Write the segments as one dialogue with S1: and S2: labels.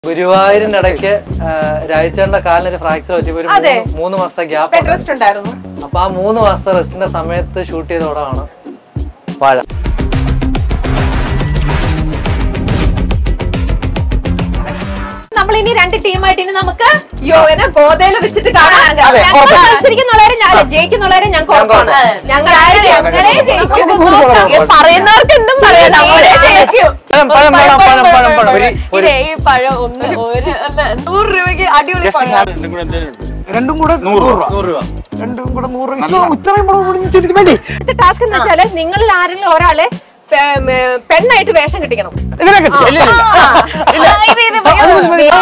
S1: ഗുരുവായൂരിന്റെ ഇടയ്ക്ക് രാഴ്ചയുടെ കാലിനൊരു ഫ്രാക്ചർ പറ്റിയപ്പോ ഒരു
S2: അതെ.
S1: മൂന്ന് മൂന്ന് മാസത്തെ ഗ്യാപ്പ്
S2: ബെഡ് റെസ്റ്റ് ഉണ്ടായിരുന്നു
S1: അപ്പൊ ആ മൂന്ന് മാസത്തെ റെസ്റ്റിന്റെ സമയത്ത് ഷൂട്ട് ചെയ്ത പടമാണ് വാഴ
S2: നമ്മൾ ഇനി രണ്ട് ടീമായിട്ട് ഇനി നമുക്ക് യോഗന ഗോതയില് വെച്ചിട്ട് കാണാം
S1: അതെ,
S2: ഞങ്ങൾ
S1: ഉറപ്പ്.
S2: മത്സരിക്കുന്നുള്ളവരെ ഞാൻ ജയിക്കുന്നുള്ളവരെ ഞങ്ങൾക്ക്
S1: ഞാൻ
S2: ഉറപ്പാണ്
S1: ഉറപ്പ്.
S2: ഞങ്ങൾ ആരും ഞങ്ങളെ ജയിക്കും
S1: നമുക്ക് ഉറപ്പ്.
S2: നോക്കാം. പറയുന്നവർക്ക് എന്തും പറയാം നമ്മളെ ജയിക്കും
S1: പഴം പഴം പഴം പഴം പഴം പഴം ഒരു- ഒരു
S3: ഇതേ ഈ പഴം ഒന്ന് ഒരു അല്ല നൂറ് രൂപയ്ക്ക് അടിപൊളി പഴം
S4: രണ്ടും കൂടെ നൂറ് രൂപ
S1: നൂറ് രൂപ
S4: രണ്ടും കൂടെ നൂറ് ഇത്ര ഇത്രയും പടം ഒളിച്ചിട്ട് വേണ്ടി
S2: അടുത്ത ടാസ്ക് എന്ന് വെച്ചാല് നിങ്ങളിൽ ആരെങ്കിലും ഒരാളെ പെ- മേ- പെണ്ണായിട്ട് വേഷം കിട്ടിക്കണം
S4: ഇതിനെ കിട്ടി
S3: ആ, ഇത് ഇത്
S4: അത് മതി, മതി.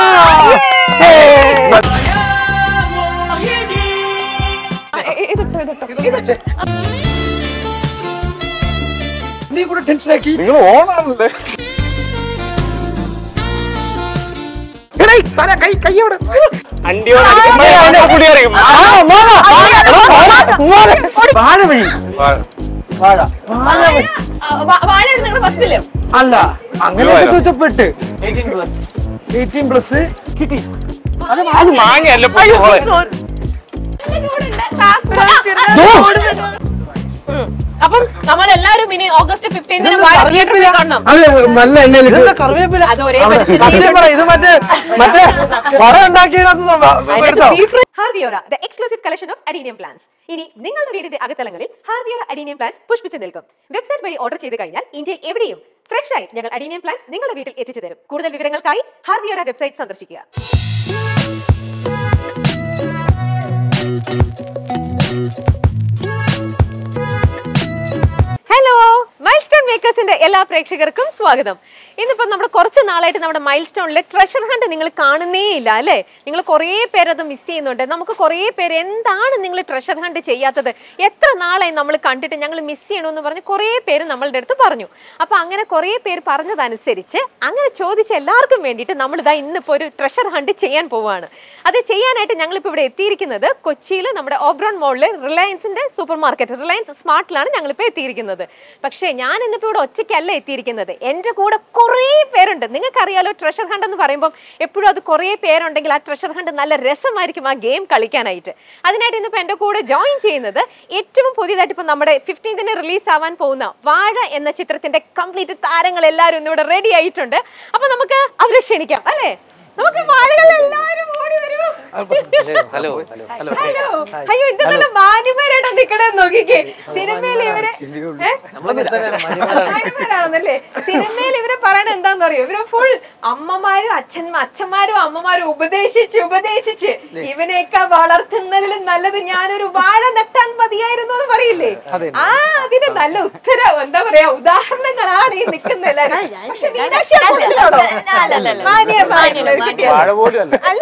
S2: ഇതിട്ടോ ഇതിട്ടോ
S4: നീ കൂടെ ടെൻഷനാക്കി
S5: നിങ്ങൾ ഓണാണല്ലേ
S4: എടേ തല കൈ കൈ അവിടെ
S5: അണ്ടിയോട് അടിക്കുമ്പോഴേ അവന്റെ കുടി അറിയും
S4: ആ, മാമ. എടാ, മാമ, മോനെ. വാഴ വഴി വാഴ വാഴ വഴി
S2: വാഴ നിങ്ങളുടെ ഫസ്റ്റില്
S4: അല്ല അങ്ങനെയൊക്കെ
S5: ഇല്ല.
S4: ചോദിച്ചപ്പെട്ട് എയ്റ്റീൻ പ്ലസ് കിട്ടി
S5: അത് മാങ്ങയല്ല പോയി
S2: അപ്പം നമ്മൾ എല്ലാരും ഇനി ഓഗസ്റ്റ് ഫിഫ്റ്റീൻത്തിന്
S4: ഇതെന്ത്
S2: വാഴ
S4: കറിവേപ്പില?
S2: തിയേറ്ററിൽ കാണണം
S4: അത് നല്ല എണ്ണയിൽ
S1: കറിവേപ്പില
S2: അത് ഒരേ
S1: അതെ,
S2: മനുഷ്യൻ
S1: സത്യം പറ ഇത് മറ്റേ മറ്റേ പടം ഉണ്ടാക്കിയതിനകത്ത് എടുത്തോ
S2: ഹാർവിയോറ the exclusive collection of adenium plants ഇനി നിങ്ങളുടെ വീടിന്റെ അകത്തളങ്ങളിൽ ഹാർവിയോറ അഡീനിയം പ്ലാൻസ് പുഷ്പിച്ചു നിൽക്കും വെബ്സൈറ്റ് വഴി ഓർഡർ ചെയ്ത് കഴിഞ്ഞാൽ ഇന്ത്യയിൽ എവിടെയും ഫ്രഷ് ആയി ഞങ്ങൾ അഡീനിയം പ്ലാന്റ് നിങ്ങളുടെ വീട്ടിൽ എത്തിച്ചു തരും കൂടുതൽ വിവരങ്ങൾക്കായി ഹാർവിയോറ വെബ്സൈറ്റ് സന്ദർശിക്കുക ഹലോ മൈൽ സ്റ്റോൺ മേക്കേഴ്സിന്റെ എല്ലാ പ്രേക്ഷകർക്കും സ്വാഗതം ഇന്നിപ്പോ നമ്മുടെ കുറച്ച് നാളായിട്ട് നമ്മുടെ മൈൽ സ്റ്റോണിലെ ട്രഷർ ഹണ്ട് നിങ്ങൾ കാണുന്നേ ഇല്ല അല്ലേ നിങ്ങൾ കുറേ പേര് അത് മിസ് ചെയ്യുന്നുണ്ട് നമുക്ക് കുറേ പേര് എന്താണ് നിങ്ങൾ ട്രഷർ ഹണ്ട് ചെയ്യാത്തത് എത്ര നാളായി നമ്മൾ കണ്ടിട്ട് ഞങ്ങൾ മിസ് ചെയ്യണമെന്ന് പറഞ്ഞ് കുറേ പേര് നമ്മളുടെ അടുത്ത് പറഞ്ഞു അപ്പൊ അങ്ങനെ കുറേ പേര് പറഞ്ഞതനുസരിച്ച് അങ്ങനെ ചോദിച്ച എല്ലാവർക്കും വേണ്ടിയിട്ട് നമ്മൾ ഇതാ ഇന്നിപ്പോ ഒരു ട്രഷർ ഹണ്ട് ചെയ്യാൻ പോവുകയാണ് അത് ചെയ്യാനായിട്ട് ഞങ്ങളിപ്പോൾ ഇവിടെ എത്തിയിരിക്കുന്നത് കൊച്ചിയിൽ നമ്മുടെ ഓബ്രോൺ മോളിൽ റിലയൻസിന്റെ സൂപ്പർ മാർക്കറ്റ് റിലയൻസ് സ്മാർട്ടിലാണ് ഞങ്ങളിപ്പോൾ എത്തിയിരിക്കുന്നത് പക്ഷേ ഞാൻ ഇന്നിപ്പോൾ ഇവിടെ ഒറ്റയ്ക്കല്ല എത്തിയിരിക്കുന്നത് എൻ്റെ കൂടെ കുറേ പേരുണ്ട് നിങ്ങൾക്കറിയാലോ ട്രഷർ ഹണ്ട് എന്ന് പറയുമ്പോൾ എപ്പോഴും അത് കുറേ പേരുണ്ടെങ്കിൽ ആ ട്രഷർ ഹണ്ട് നല്ല രസമായിരിക്കും ആ ഗെയിം കളിക്കാനായിട്ട് അതിനായിട്ട് ഇന്നിപ്പോൾ എൻ്റെ കൂടെ ജോയിൻ ചെയ്യുന്നത് ഏറ്റവും പുതിയതായിട്ട് ഇപ്പം നമ്മുടെ ഫിഫ്റ്റീൻത്തിന് റിലീസ് ആവാൻ പോകുന്ന വാഴ എന്ന ചിത്രത്തിന്റെ കംപ്ലീറ്റ് താരങ്ങൾ എല്ലാവരും ഇന്നിവിടെ റെഡി ആയിട്ടുണ്ട് അപ്പൊ നമുക്ക് അവരെ ക്ഷണിക്കാം അല്ലേ നമുക്ക് വാഴകൾ എല്ലാവരും ഓടി വരൂ
S1: ഹലോ ഹലോ ഹലോ
S2: ഹലോ അയ്യോ ഇത് നല്ല മാന്യമാരായിട്ട് നിക്കണേ നോക്കിക്കേ സിനിമയിൽ ഇവര് ഏ? മാന്യന്മാരാണെന്നല്ലേ സിനിമയിൽ ഇവരെ പറയണത് എന്താന്ന് അറിയോ ഇവര് ഫുൾ അമ്മമാരും അച്ഛന്മാ അച്ഛന്മാരും അമ്മമാരും ഉപദേശിച്ച് ഉപദേശിച്ച് ഇവനെയൊക്കെ വളർത്തുന്നതിലും നല്ലത് ഞാനൊരു വാഴ നട്ടാൻ മതിയായിരുന്നു എന്ന് പറയില്ലേ ആ അതിന് നല്ല ഉത്തരം എന്താ പറയാ ഉദാഹരണങ്ങളാണ് ഈ നിൽക്കുന്ന എല്ലാരും പക്ഷെ മീനാക്ഷി അങ്ങനെയല്ലാടോ. മാന്യമായിട്ടുള്ള ഒരു കുട്ടിയാണ്.
S5: വാഴ പോലും അല്ല
S2: അല്ല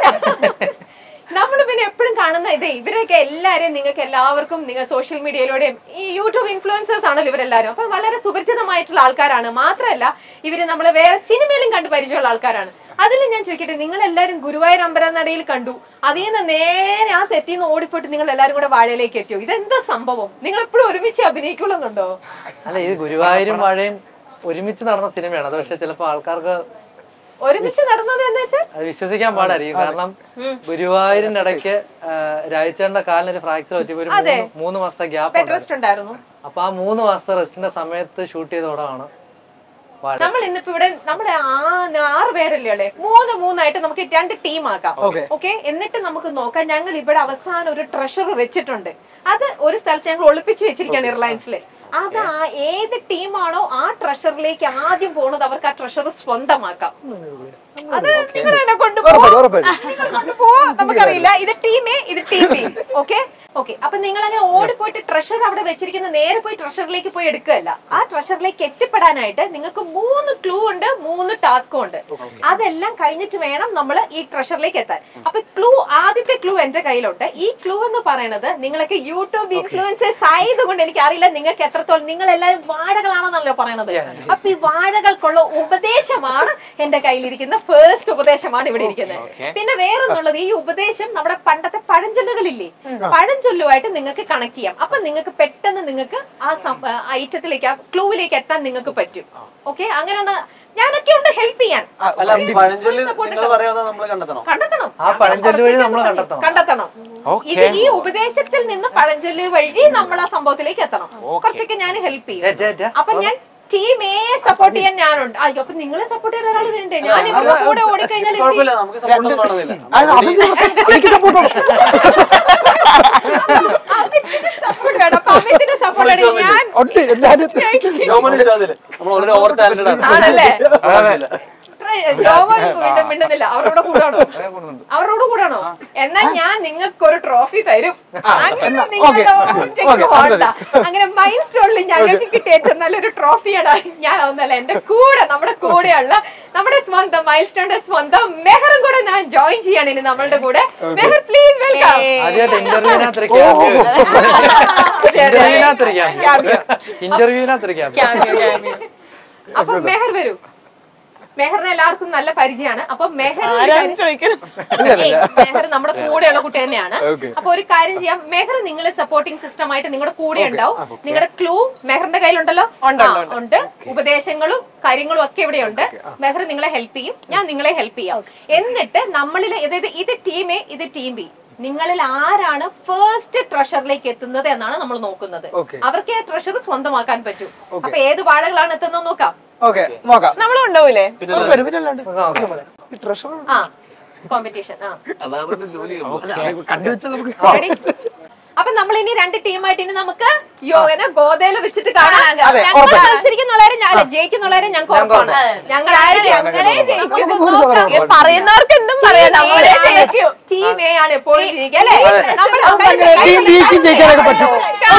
S2: നമ്മൾ പിന്നെ എപ്പോഴും കാണുന്ന ഇത് ഇവരൊക്കെ എല്ലാരെയും നിങ്ങൾക്ക് എല്ലാവർക്കും നിങ്ങൾ സോഷ്യൽ മീഡിയയിലൂടെയും ഈ യൂട്യൂബ് ഇൻഫ്ലുവൻസേഴ്സ് ആണല്ലോ ഇവരെല്ലാരും അപ്പൊ വളരെ സുപരിചിതമായിട്ടുള്ള ആൾക്കാരാണ് മാത്രമല്ല ഇവര് നമ്മൾ വേറെ സിനിമയിലും കണ്ട് പരിചയമുള്ള ആൾക്കാരാണ് അതിൽ ഞാൻ ചോദിക്കട്ടെ നിങ്ങൾ എല്ലാവരും ഗുരുവായൂർ അമ്പലനടയിൽ കണ്ടു അതിൽ നിന്ന് നേരെ ആ സെറ്റിൽ നിന്ന് ഓടിപ്പോയിട്ട് നിങ്ങൾ എല്ലാവരും കൂടെ വാഴയിലേക്ക് എത്തിയോ ഇതെന്താ സംഭവം നിങ്ങൾ എപ്പോഴും ഒരുമിച്ച് അഭിനയിക്കുള്ളുന്നുണ്ടോ
S1: അല്ല ഇത് ഗുരുവായൂരും വാഴയും ഒരുമിച്ച് നടന്ന സിനിമയാണ് അത് പക്ഷെ ചിലപ്പോ ആൾക്കാർക്ക്
S2: ഒരുമിച്ച് നടന്നത് എന്ന് വെച്ചാൽ
S1: അത് വിശ്വസിക്കാൻ പാടായിരിക്കും കാരണം ഗുരുവായൂരിന്റെ ഇടയ്ക്ക് രാഴ്ചയുടെ കാലിനൊരു ഫ്രാക്ചർ പറ്റിയപ്പോ ഒരു
S2: അതെ.
S1: മൂന്ന് മൂന്ന് മാസത്തെ ഗ്യാപ്പ്
S2: ബെഡ് റെസ്റ്റ് ഉണ്ടായിരുന്നു
S1: അപ്പൊ ആ മൂന്ന് മാസത്തെ റെസ്റ്റിന്റെ സമയത്ത് ഷൂട്ട് ചെയ്ത പടമാണ് വാഴ
S2: നമ്മൾ ഇന്നിപ്പോ ഇവിടെ നമ്മുടെ ആ- ആറ് പേരല്ലേ ഉള്ളേ മൂന്ന് മൂന്നായിട്ട് നമുക്ക് രണ്ട് ടീം ആക്കാം
S4: Okay.
S2: ഓക്കെ എന്നിട്ട് നമുക്ക് നോക്കാം ഞങ്ങൾ ഇവിടെ അവസാനം ഒരു ട്രഷർ വെച്ചിട്ടുണ്ട് അത് ഒരു സ്ഥലത്ത് ഞങ്ങൾ ഒളിപ്പിച്ച് വെച്ചിരിക്കുകയാണ് റിലയൻസിൽ അത് ആ ഏത് ടീമാണോ ആ ട്രഷറിലേക്ക് ആദ്യം പോണത് അവർക്ക് ആ ട്രഷർ സ്വന്തമാക്കാം അത് നിങ്ങൾ തന്നെ കൊണ്ടുപോകും
S4: ഉറപ്പായിട്ടും, ഉറപ്പായിട്ടും.
S2: നിങ്ങൾ കൊണ്ടുപോവാ നമുക്കറിയില്ല ഇത് ടീം എ ഇത് ടീം ബി ഓക്കെ ഓക്കെ അപ്പൊ നിങ്ങൾ അങ്ങനെ ഓടിപ്പോയിട്ട് ട്രഷർ അവിടെ വെച്ചിരിക്കുന്ന നേരെ പോയി ട്രഷറിലേക്ക് പോയി എടുക്കുകയല്ല ആ ട്രഷറിലേക്ക് എത്തിപ്പെടാനായിട്ട് നിങ്ങൾക്ക് മൂന്ന് ക്ലൂ ഉണ്ട് മൂന്ന് ടാസ്കും ഉണ്ട് അതെല്ലാം കഴിഞ്ഞിട്ട് വേണം നമ്മൾ ഈ ട്രഷറിലേക്ക് എത്താൻ അപ്പൊ ക്ലൂ ആദ്യത്തെ ക്ലൂ എന്റെ കയ്യിലുണ്ട് ഈ ക്ലൂ എന്ന് പറയുന്നത് നിങ്ങളൊക്കെ യൂട്യൂബ് ഇൻഫ്ലുവൻസേഴ്സ് ആയതുകൊണ്ട് എനിക്ക് അറിയില്ല നിങ്ങൾക്ക് എത്രത്തോളം നിങ്ങൾ എല്ലാവരും വാഴകളാണെന്നല്ലോ പറയണത് അപ്പൊ ഈ വാഴകൾക്കുള്ള ഉപദേശമാണ് എന്റെ കയ്യിലിരിക്കുന്ന ഫേസ്റ്റ് ഉപദേശമാണ് ഇവിടെ ഇരിക്കുന്നത് പിന്നെ വേറൊന്നുള്ളത് ഈ ഉപദേശം നമ്മുടെ പണ്ടത്തെ പഴഞ്ചൊല്ലുകളില്ലേ പഴഞ്ചൊല്ലുകൾ പഴഞ്ചൊല്ലുമായിട്ട് നിങ്ങൾക്ക് കണക്ട് ചെയ്യാം അപ്പൊ നിങ്ങൾക്ക് പെട്ടെന്ന് നിങ്ങൾക്ക് ആ ഐറ്റത്തിലേക്ക് ആ ക്ലൂവിലേക്ക് എത്താൻ നിങ്ങൾക്ക് പറ്റും ഓക്കെ അങ്ങനെ ഒന്ന് ഞാനൊക്കെ ഉണ്ട് ഹെൽപ്പ് ചെയ്യാൻ
S4: അല്ല പഴഞ്ചൊല്ലി
S2: Support
S4: നിങ്ങൾ പറയാതെ നമ്മൾ കണ്ടെത്തണം
S2: കണ്ടെത്തണം
S1: ആ പഴഞ്ചൊല്ല് വഴി നമ്മൾ കണ്ടെത്തണം
S2: കണ്ടെത്തണം ഇത് ഈ ഉപദേശത്തിൽ നിന്ന് പഴഞ്ചൊല്ല് വഴി നമ്മൾ ആ സംഭവത്തിലേക്ക് എത്തണം കുറച്ചൊക്കെ ഞാൻ ഹെൽപ്പ് ചെയ്യും
S1: ഏറ്റാ, ഏറ്റാ.
S2: അപ്പൊ ഞാൻ ടീം എ സപ്പോർട്ട് ചെയ്യാൻ ഞാനുണ്ട് അയ്യോ അപ്പൊ നിങ്ങളെ സപ്പോർട്ട് ചെയ്യാൻ ഒരാൾ വേണ്ടേ ഞാൻ ഇതിന്റെ കൂടെ ഓടിക്കഴിഞ്ഞാൽ എന്ത്
S4: കുഴപ്പമില്ല നമുക്ക് സപ്പോർട്ട് വേണമെന്നില്ല
S6: എനിക്ക് സപ്പോർട്ട്
S2: സപ്പോർട്ട് വേണം അപ്പൊ അമിതിന്റെ സപ്പോർട്ട് ആണ് ഞാൻ
S6: ഉണ്ട് എല്ലാരും
S4: ജോമോന് വിശ്വാസമില്ല നമ്മൾ ഓൾറെഡി ഓവർ ടാലന്റഡ് ആണ്
S2: ആണല്ലേ
S4: കുഴപ്പമില്ല.
S2: ജോമൻ വീണ്ടും മിണ്ടുന്നില്ല അവരോട് കൂടാണോ അവരോട് കൂടാണോ എന്നാൽ ഞാൻ നിങ്ങൾക്ക് ഒരു ട്രോഫി തരും അങ്ങനെ നിങ്ങൾ
S6: okay,
S2: ഒറ്റയ്ക്ക്
S6: okay,
S2: പോണ്ട. അങ്ങനെ മൈൽ സ്റ്റോണിൽ ഞങ്ങൾക്ക് കിട്ടിയ ഏറ്റവും നല്ലൊരു ട്രോഫിയാണ് ഞാൻ ഒന്നല്ല എന്റെ കൂടെ നമ്മുടെ കൂടെയുള്ള നമ്മുടെ സ്വന്തം മൈൽ സ്റ്റോണിന്റെ സ്വന്തം മെഹറും കൂടെ ഞാൻ ജോയിൻ ചെയ്യാണ് ഇനി നമ്മളുടെ കൂടെ മെഹർ പ്ലീസ് വെൽക്കം
S1: ആദ്യമായിട്ട് ഇന്റർവ്യൂവിനകത്തൊരു ഇന്റർവ്യൂവിനകത്തൊരു ഇന്റർവ്യൂവിനകത്തൊരു
S2: അപ്പൊ മെഹർ വരൂ മെഹറിന് എല്ലാവർക്കും നല്ല പരിചയമാണ് അപ്പൊ മെഹർ
S3: ആരാന്ന് ചോദിക്കണം
S2: ഏയ്, മെഹർ നമ്മുടെ കൂടെയുള്ള കുട്ടി തന്നെയാണ് അപ്പൊ ഒരു കാര്യം ചെയ്യാം മെഹർ നിങ്ങൾ സപ്പോർട്ടിംഗ് സിസ്റ്റം ആയിട്ട് നിങ്ങളുടെ കൂടെ ഉണ്ടാവും നിങ്ങളുടെ ക്ലൂ മെഹറിന്റെ കയ്യിലുണ്ടല്ലോ ആ, ഉണ്ട് ഉപദേശങ്ങളും കാര്യങ്ങളും ഒക്കെ ഇവിടെയുണ്ട് മെഹർ നിങ്ങളെ ഹെൽപ്പ് ചെയ്യും ഞാൻ നിങ്ങളെ ഹെൽപ്പ് ചെയ്യാം എന്നിട്ട് നമ്മളിൽ അതായത് ഇത് ടീം എ ഇത് ടീം ബി നിങ്ങളിൽ ആരാണ് ഫസ്റ്റ് ട്രഷറിലേക്ക് എത്തുന്നത് എന്നാണ് നമ്മൾ നോക്കുന്നത്
S6: Okay.
S2: അവർക്ക് ആ ട്രഷർ സ്വന്തമാക്കാൻ പറ്റും അപ്പൊ ഏത് വാഴകളാണ് എത്തുന്നത് നോക്കാം
S6: ഓക്കെ നോക്കാം
S3: നമ്മളും ഉണ്ടാവൂലേ
S6: വരും, പിന്നെ അല്ലാണ്ട്. ഈ treasure
S2: ആ കോമ്പറ്റീഷൻ ആ
S4: അതാണ് ജോലി
S6: കണ്ടുവെച്ചാൽ നമുക്ക്
S2: Ready? അപ്പൊ നമ്മൾ ഇനി രണ്ട് ടീമായിട്ട് ഇനി നമുക്ക് യോഗന ഗോതയില് വെച്ചിട്ട് കാണാം
S6: അതെ,
S2: ഞങ്ങൾ
S6: ഉറപ്പാണ്.
S2: മത്സരിക്കുന്നുള്ളവരെ ഞാൻ അല്ല, ജയിക്കുന്നുള്ളവരെ ഞങ്ങൾക്ക് ഉറപ്പാണ് ഞങ്ങൾ ആരും ഞങ്ങളെ ജയിക്കും.
S6: നമുക്ക്
S2: നമുക്ക്
S6: നൂറ്
S2: നോക്കാം.
S6: ശതമാനം
S3: പറയുന്നവർക്ക് എന്തും പറയാം നമ്മളെ ജയിക്കും
S2: ടീം എ ആണ് എപ്പോഴും ജയിക്കുക അല്ലേ നമ്മൾ
S6: അങ്ങനെ team B ക്കും ജയിക്കാനൊക്കെ പറ്റും.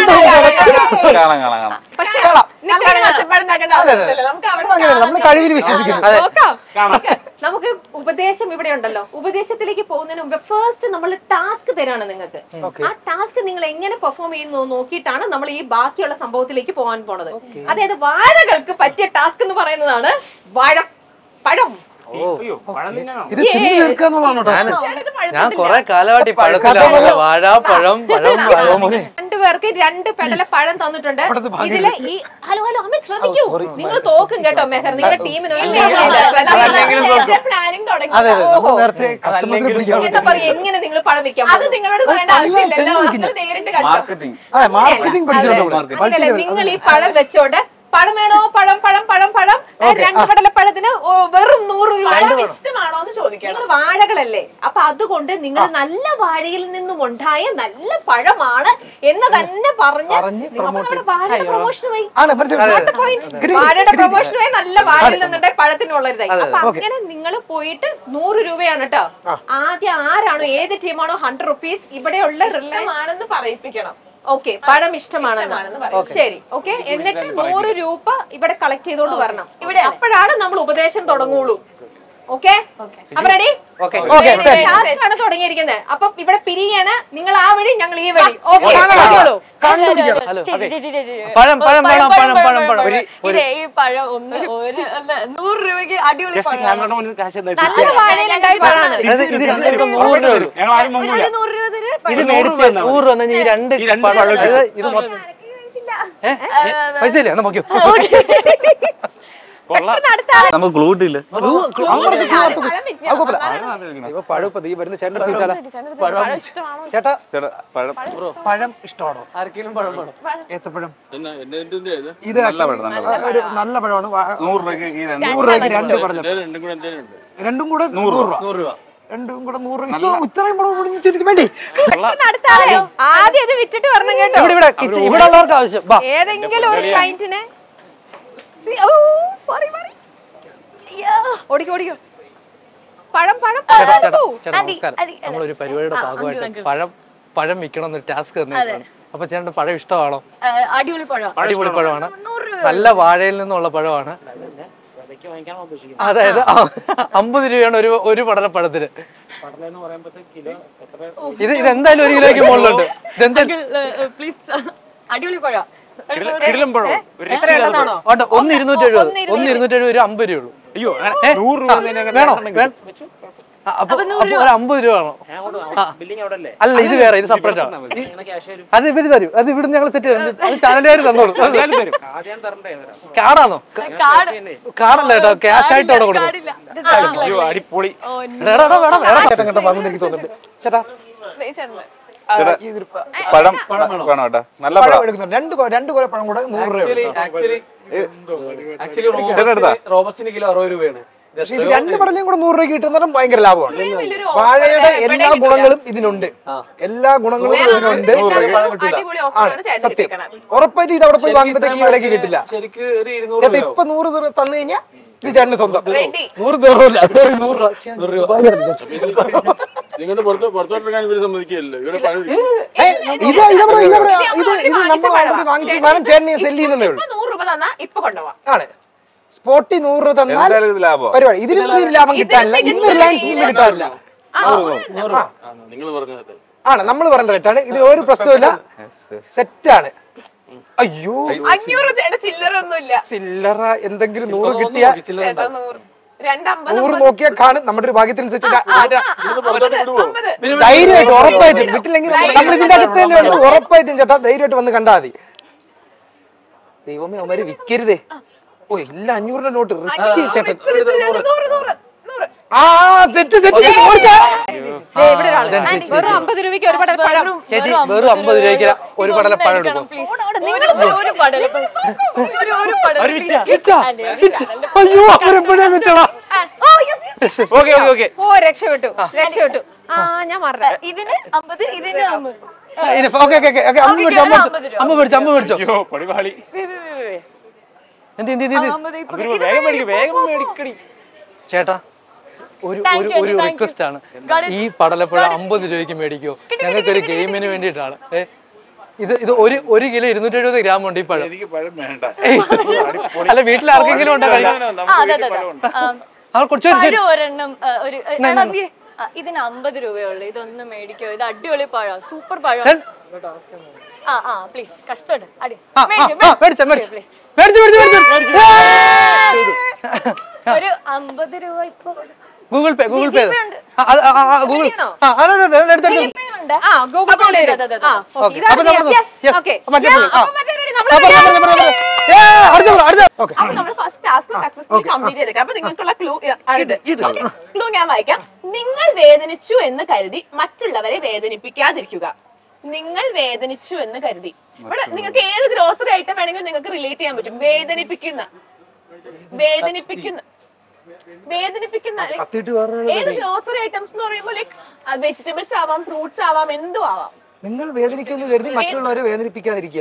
S5: കാണാം കാണാം കാണാം
S2: പക്ഷേ
S3: നമുക്ക് അങ്ങനെ ഒച്ചപ്പാടുണ്ടാക്കേണ്ട ആവശ്യമില്ലല്ലോ നമുക്ക് അവിടെ
S6: അങ്ങനെയല്ല നമ്മൾ കഴിവിൽ വിശ്വസിക്കുന്നു
S1: അതെ.
S2: നോക്കാം Okay. നമുക്ക് ഉപദേശം ഇവിടെ ഉണ്ടല്ലോ ഉപദേശത്തിലേക്ക് പോകുന്നതിന് മുമ്പ് ഫസ്റ്റ് നമ്മൾ ടാസ്ക് തരാണ് നിങ്ങൾക്ക് ആ ടാസ്ക് നിങ്ങൾ എങ്ങനെ പെർഫോം ചെയ്യുന്നു നോക്കിയിട്ടാണ് നമ്മൾ ഈ ബാക്കിയുള്ള സംഭവത്തിലേക്ക് പോകാൻ പോണത് അതായത് വാഴകൾക്ക് പറ്റിയ ടാസ്ക് എന്ന് പറയുന്നതാണ് വാഴ പഴം
S5: അയ്യോ പഴം തിന്നാണോ
S6: ഇത് തിന്നു തീർക്കാന്നുള്ളതാണ് കേട്ടോ
S1: ഞാൻ ഞാൻ കൊറേ കാലമായിട്ട് ഈ പഴത്തിലാണ് വാഴ പഴം പഴം പഴം
S2: രണ്ടുപേർക്ക് രണ്ട് പെടല പഴം തന്നിട്ടുണ്ട് ഇതില് ഈ ഹലോ ഹലോ അമ്മ ശ്രദ്ധിക്കൂ നിങ്ങൾ തോക്കും കേട്ടോ മെഹർ നിങ്ങളുടെ ടീമിന് ഒരു
S5: അതല്ലെങ്കിലും തോക്കും.
S3: പ്ലാനിങ് തുടങ്ങി
S6: അതെ അതെ നമ്മൾ നേരത്തെ കസ്റ്റമേഴ്സിനെ പിടിക്കാൻ
S2: എന്താ പറയാ എങ്ങനെ നിങ്ങൾ പഴം വെക്കാൻ
S3: അത് നിങ്ങളോട് പറയേണ്ട ആവശ്യമില്ലല്ലോ നമ്മൾ നേരിട്ട് കണ്ടു
S5: മാർക്കറ്റിംഗ്
S6: അതെ മാർക്കറ്റിംഗ് പഠിച്ചിട്ടുണ്ട്
S2: അങ്ങനെയല്ല നിങ്ങൾ ഈ പഴം വെച്ചോണ്ട് പഴം വേണോ പഴം പഴം പഴം പഴം ഏ, രണ്ട് പടലപ്പഴത്തിന് ഓ, വെറും നൂറ് രൂപ
S3: പഴം ഇഷ്ടമാണോ എന്ന് ചോദിക്കണം
S2: നിങ്ങൾ വാഴകളല്ലേ അപ്പൊ അതുകൊണ്ട് നിങ്ങൾ നല്ല വാഴയിൽ നിന്നും ഉണ്ടായ നല്ല പഴമാണ് എന്ന് തന്നെ പറഞ്ഞ്
S6: പറഞ്ഞ്
S2: അപ്പൊ നമ്മുടെ വാഴയുടെ പ്രൊമോഷനുമായി
S6: ആണ് മനസ്സിലായി
S2: വാഴയുടെ പ്രൊമോഷനുമായി നല്ല വാഴയിൽ നിന്നുണ്ടായ പഴത്തിനുള്ളതായി അപ്പൊ അങ്ങനെ നിങ്ങൾ പോയിട്ട് നൂറ് രൂപയാണ് കേട്ടോ ആദ്യം ആരാണോ ഏത് ടീമാണോ ഹൺഡ്രഡ് റുപ്പീസ് ഇവിടെയുള്ള റിലയൻസ്
S3: ഇഷ്ടമാണെന്ന് പറയിപ്പിക്കണം
S2: ഓക്കെ പഴം ഇഷ്ടമാണെന്ന്
S3: ഇഷ്ടമാണെന്ന്
S2: ശരി ഓക്കെ എന്നിട്ട് നൂറ് രൂപ ഇവിടെ കളക്ട് ചെയ്തോണ്ട് വരണം ഇവിടെ അപ്പോഴാണ് നമ്മൾ ഉപദേശം തുടങ്ങുള്ളൂ ഓക്കെ അപ്പൊ റെഡി
S1: ഓക്കെ
S6: ഓക്കെ ശരി
S2: ആണ് തുടങ്ങിയിരിക്കുന്നത് അപ്പൊ ഇവിടെ പിരിയാണ് നിങ്ങൾ ആ വഴി ഞങ്ങൾ ഈ വഴി ഓക്കെ
S6: കണ്ടുപിടിക്കണം
S1: ഹലോ
S3: ചേച്ചി, ചേച്ചി, ചേച്ചി.
S1: പഴം, പഴം വേണം, പഴം, പഴം, പഴം.
S3: ഒരു- ഇതേ, ഈ പഴം ഒന്ന് ഒരു അല്ല നൂറ് രൂപയ്ക്ക് അടിപൊളി
S5: ജസ്റ്റ്
S3: പഴമാണ്.
S5: ക്യാമറയുടെ മുന്നിൽ കാശ് എന്താ
S2: നല്ലൊരു വാഴയിലുണ്ടായ പഴമാണ്
S1: ഇത് ഇത് രണ്ടും നൂറ് രൂപ വരും
S5: ഞങ്ങൾ ആരും മുങ്ങില്ല
S3: ഒരു നൂറ് രൂപ തരും.
S1: ഇത്
S5: നൂറ്
S1: മേടിച്ച്
S5: രൂപ തന്നാ
S1: നൂറ് രൂപ തന്നാ ഈ രണ്ട്
S5: ഈ രണ്ട്
S1: പഴം
S5: പഴം
S1: ഇത് ഇത് മൊത്തം ഏ? പൈസ ഇല്ല എന്നാ നോക്കിയോ
S5: കൊള്ളാം
S2: അടുത്ത ആളെ
S5: നമുക്ക് ഗ്ലൂട്ടില്ല
S6: ഇപ്പൊ പഴം ഇപ്പൊ ഈ വരുന്ന ചേട്ടന്റെ സീറ്റാല ചേട്ടാ
S5: പഴം
S6: പഴം ഇഷ്ടമാണോ
S4: ആർക്കെങ്കിലും പഴം വേണം
S6: ഏത്തപ്പഴം
S5: എന്നാ,
S6: ഇത്
S5: നല്ല പഴം, നല്ല
S6: ഒരു നല്ല പഴമാണ് വാ-
S5: നൂറ് രൂപയ്ക്ക് ഈ രണ്ട്
S6: നൂറ് രൂപയ്ക്ക് രണ്ട് പഴം
S5: രണ്ടും കൂടെ എന്തേലും ഉണ്ട്
S6: രണ്ടും കൂടെ നൂറ് രൂപ
S4: നൂറ് രൂപ
S6: രണ്ടും കൂടെ നൂറ് രൂപ ഇത്ര- ഇത്രയും പഴം ഒഴിച്ചിട്ട് വേണ്ടി
S2: അടുത്ത ആളെ ആദ്യം ഇത് വിറ്റിട്ട് വരണം കേട്ടോ
S1: ഇവിടെ ഇവിടെ കിച്ചൺ ഇവിടെ ഉള്ളവർക്ക് ആവശ്യം വാ
S2: ഏതെങ്കിലും ഒരു ക്ലയന്റിനെ ഓ മാറി മാറി അയ്യോ. ഓടിക്കോ ഓടിക്കോ പഴം പഴം
S1: ചേട്ടാ
S2: പഴം
S1: ചേട്ടാ
S2: പോ.
S1: ചേട്ടാ നമസ്കാരം നമ്മളൊരു പരിപാടിയുടെ ഭാഗമായിട്ട് പഴം പഴം വിൽക്കണം എന്നൊരു ടാസ്ക് തന്നേക്കാണ് അപ്പൊ ചേട്ടൻ പഴം ഇഷ്ടമാണോ
S3: ആ, അടിപൊളി പഴം
S1: അടിപൊളി പഴമാണ് നല്ല വാഴയിൽ നിന്നുള്ള പഴമാണ് അതായത് അമ്പത് രൂപയാണ് ഒരു ഒരു പടലപ്പഴത്തിന് ഇത് ഇത് എന്തായാലും ഒരു കിലോയ്ക്ക് മുകളിലുണ്ട് ഇതെന്തായാലും
S3: പ്ലീസ് അടിപൊളി പഴം
S5: കിടിലം പഴം ഒരു
S2: എത്ര ഉണ്ടെന്നാണോ
S1: വേണ്ട ഒന്ന് ഇരുന്നൂറ്റി എഴുപത് ഒന്ന് ഇരുന്നൂറ്റി എഴുപത് ഒരു അമ്പത് രൂപയുള്ളൂ
S5: അയ്യോ അങ്ങനെ
S1: ഏ?
S5: നൂറ്
S1: ആ,
S5: രൂപ
S1: വേണോ വേണം ആ, അപ്പൊ അപ്പൊ ഒരു അമ്പത് രൂപ വേണോ ആ.
S4: ബില്ലിംഗ് അവിടെ അല്ലേ
S1: അല്ല ഇത് വേറെ ഇത് സെപ്പറേറ്റ് ആണ്
S4: ക്യാഷ് വരും
S1: അത് ഇവര് തരും അത് ഇവിടുന്ന് ഞങ്ങൾ സെറ്റ് ചെയ്യും അത് ചാനലുകാർ തന്നോളൂ
S4: എന്തായാലും വരും ആദ്യം തരണ്ടേ
S1: കാർഡാണോ
S3: കാർഡ്
S1: കാർഡല്ല കേട്ടോ ക്യാഷ് ആയിട്ട് അവിടെ കൊടുക്കും
S3: കാർഡില്ല ഇത്
S5: അയ്യോ അടിപൊളി
S1: എടാ, എടാ, എടാ, വേണം, വേണം.
S6: ചേട്ടൻ കേട്ടോ വാങ്ങുന്ന എനിക്ക് തോന്നുന്നുണ്ട് ചേട്ടാ ആ, ഇതൊരു പ-
S5: പഴം വേണം കേട്ടോ നല്ല
S6: പഴം
S5: പഴം
S6: എടുക്കുന്നു രണ്ട് കൊ- രണ്ട് കുല പഴം കൂടെ നൂറ് രൂപ
S4: ആക്ച്വലി ആക്ച്വലി ആക്ച്വലി
S5: ചേട്ടൻ എടുത്താ?
S4: റോബസ്റ്റിന് കിലോ അറുപത് രൂപയാണ്
S6: പക്ഷെ ഇത് രണ്ട് പടലയും കൂടെ നൂറ് രൂപ കിട്ടുന്നതും ഭയങ്കര ലാഭമാണ് വാഴയുടെ എല്ലാ ഗുണങ്ങളും ഇതിനുണ്ട് എല്ലാ ഗുണങ്ങളും ഇതിനുണ്ട്
S2: അടിപൊളി
S6: ആണ്
S2: ഓഫറാണ് ചേട്ടൻ
S6: സത്യം
S2: കിട്ടിയേക്കണത്.
S6: ഉറപ്പായിട്ട് ഇത് അവിടെ പോയി വാങ്ങുമ്പോഴത്തേക്ക് ഈ വിലക്ക് കിട്ടില്ല
S4: ശരിക്ക് ഒരു ഇരുന്നൂറ്
S6: ചേട്ടാ
S4: രൂപ
S6: ഇപ്പൊ നൂറ് രൂപ തന്നു കഴിഞ്ഞാൽ ഇത് ചേട്ടന് സ്വന്തം
S2: Ready.
S6: നൂറ് തേറില്ല സോറി നൂറ് രൂപ ഛെ, ദുബായ് എടുത്ത് ചേച്ചി.
S5: നിങ്ങളുടെ പുറത്ത് പുറത്തോട്ടിറങ്ങാൻ ഇവര് സമ്മതിക്കില്ലല്ലോ ഇവരെ പഴം
S6: ഏ, ഇത് ഇതവിടെ ഇതവിടെ ഇത് ഇത് നമ്മൾ ഓൾറെഡി വാങ്ങിച്ച സാധനം ചേട്ടനെ സെല് ചെയ്യുന്നതേ ഉള്ളൂ
S2: ഇപ്പൊ നൂറ് രൂപ തന്നാ ഇപ്പൊ കൊണ്ടുപോവാം
S6: ആണ് സ്പോട്ടിൽ നൂറ് രൂപ തന്നാൽ
S5: എന്തായാലും ഇത് ലാഭം
S6: പരിപാടി ഇതിനൊന്നും ഒരു ലാഭം കിട്ടാനില്ല ഇന്ന് റിലയൻസിൽ നിന്ന് കിട്ടാനില്ല
S5: നിങ്ങൾ പറഞ്ഞത്
S6: ആണ് നമ്മൾ പറഞ്ഞ റേറ്റാണ് ഇതിന് ഒരു പ്രശ്നമില്ല സെറ്റാണ് അയ്യോ
S2: അഞ്ഞൂറ് ചേട്ടാ ചില്ലറ ഒന്നുമില്ല
S6: ചില്ലറ എന്തെങ്കിലും നൂറ് കിട്ടിയ
S2: ചേട്ടാ നൂറ് രണ്ടമ്പത്
S6: നൂറ് നോക്കിയാൽ കാണും നമ്മുടെ ഒരു ഭാഗ്യത്തിനനുസരിച്ച്
S2: അമ്പത്
S6: ധൈര്യമായിട്ട് ഉറപ്പായിട്ടും വിട്ടില്ലെങ്കിൽ നമ്മൾ ഇതിന്റെ അകത്ത് തന്നെ ഉണ്ട് ഉറപ്പായിട്ടും ചേട്ടാ ധൈര്യമായിട്ട് വന്ന് കണ്ടാൽ മതി ദൈവമേ അവന്മാര് വിൽക്കരുതേ ഓ ഇല്ല അഞ്ഞൂറിന്റെ നോട്ട് റിച്ച് ചേട്ടൻ
S2: നൂറ് നൂറ് നൂറ്
S6: ആ സെറ്റ് സെറ്റ്
S2: ദേ, ഇവിടെ ഒരാള്. വെറും അമ്പത് രൂപയ്ക്ക് ഒരു പടൽ പഴം
S1: ചേച്ചി വെറും അമ്പത് രൂപയ്ക്ക് ഒരു പടല പഴം എടുക്കും
S3: ഒരു പടല ഒരു ഒരു പടല
S6: അയ്യോ അവരെപ്പോഴാ വെച്ചടാ
S5: ഓക്കെ ഓക്കെ ഓക്കെ
S2: ഓ രക്ഷപ്പെട്ടു രക്ഷപ്പെട്ടു ആ ഞാൻ മറന്ന
S3: ഇതിന് അമ്പത് ഇതിന് അമ്പത്
S1: ഓക്കെ ഓക്കെ ഓക്കെ അമ്മ മേടിച്ചു അമ്മ മേടിച്ചു അമ്മ മേടിച്ചു അമ്മ മേടിച്ചോ
S5: അയ്യോ പടിപാളി
S3: വേ, വേ, വേ, വേ.
S1: എന്ത് എന്ത് എന്ത് എന്ത്?
S3: അമ്പത് ഇപ്പൊ
S5: വേഗം മേടിക്കും വേഗം മേടിക്കടി
S1: ചേട്ടാ ഒരു
S3: Thank
S1: ഒരു
S3: you,
S1: ഒരു
S3: thank you.
S1: റിക്വസ്റ്റ് ആണ്
S3: Got it.
S1: ഈ പടലപ്പഴ അമ്പത് രൂപയ്ക്ക് മേടിക്കോ ഞങ്ങൾക്ക് ഒരു ഗെയിമിന് വേണ്ടിയിട്ടാണ് ഏ, ഇത് ഇത് ഒരു ഒരു കിലോ ഇരുന്നൂറ്റി എഴുപത് ഗ്രാം ഉണ്ട് ഈ പഴം
S5: എനിക്ക് പഴം വേണ്ട
S1: അല്ല വീട്ടിൽ ആർക്കെങ്കിലും ഉണ്ടോ കഴിക്കാൻ
S3: ആ, അതെ അതെ അതെ ആ,
S1: ആ കുറച്ച് ഒരു
S3: പഴം ഒരെണ്ണം ആ, ഒരു ആ, നമ്പി, ആ, ഇതിന് അമ്പത് രൂപയുള്ളൂ ഇതൊന്ന് മേടിക്കോ ഇത് അടിപൊളി പഴം സൂപ്പർ പഴം ആ ആ പ്ലീസ് കഷ്ടമുണ്ട് അടി
S1: ആ, ആ,
S3: മേടിക്ക്,
S1: ആ, മേടിച്ചോ, മേടിച്ചോ.
S3: please.
S1: മേടിച്ചു മേടിച്ചു മേടിച്ചു
S3: ഒരു അമ്പത് രൂപ ഇപ്പൊ
S1: Google Pay Google Pay
S3: GPay ഉണ്ട്.
S1: ഗൂഗിൾ ആ അതെ അതെ അതെ എടുത്തു
S3: ഉണ്ട്
S2: ആ ഗൂഗിൾ
S3: അപ്പൊ
S2: പേ
S3: അതെ, അതെ, അതെ.
S2: ആ
S1: ഓക്കെ അപ്പൊ നമ്മൾ
S2: Yes,
S1: യെസ്
S2: okay.
S1: മറ്റേ
S2: Yeah,
S1: ആ
S2: അപ്പൊ മറ്റേ ready, നമ്മള്
S1: ആ, പറഞ്ഞോ,
S2: ready.
S1: പറഞ്ഞോ, പറഞ്ഞോ, പറഞ്ഞോ. ഏ, അടുത്ത പറ, അടുത്ത
S6: ഓക്കെ
S2: അപ്പൊ നമ്മൾ ഫസ്റ്റ് ടാസ്ക് സക്സസ്ഫുള്ളി കംപ്ലീറ്റ് ചെയ്തേക്കാം അപ്പൊ നിങ്ങൾക്കുള്ള ക്ലൂ ക്ലൂ ഞാൻ വായിക്കാം നിങ്ങൾ വേദനിച്ചു എന്ന് കരുതി മറ്റുള്ളവരെ വേദനിപ്പിക്കാതിരിക്കുക നിങ്ങൾ വേദനിച്ചു എന്ന് കരുതി ഇവിടെ നിങ്ങൾക്ക് ഏത് ഗ്രോസറി ഐറ്റം വേണമെങ്കിലും നിങ്ങൾക്ക് റിലേറ്റ് ചെയ്യാൻ പറ്റും വേദനിപ്പിക്കുന്ന വേദനിപ്പിക്കുന്ന വേദനിപ്പിക്കുന്ന like,
S6: കത്തിയിട്ട് വേറെ
S2: ഏത് ഗ്രോസറി ഐറ്റംസ് എന്ന് പറയുമ്പോൾ ലൈക്ക് വെജിറ്റബിൾസ് ആവാം ഫ്രൂട്ട്സ് ആവാം എന്തും ആവാം
S6: നിങ്ങൾ വേദനിക്കുമെന്ന് കരുതി മറ്റുള്ളവരെ വേദനിപ്പിക്കാതിരിക്കുക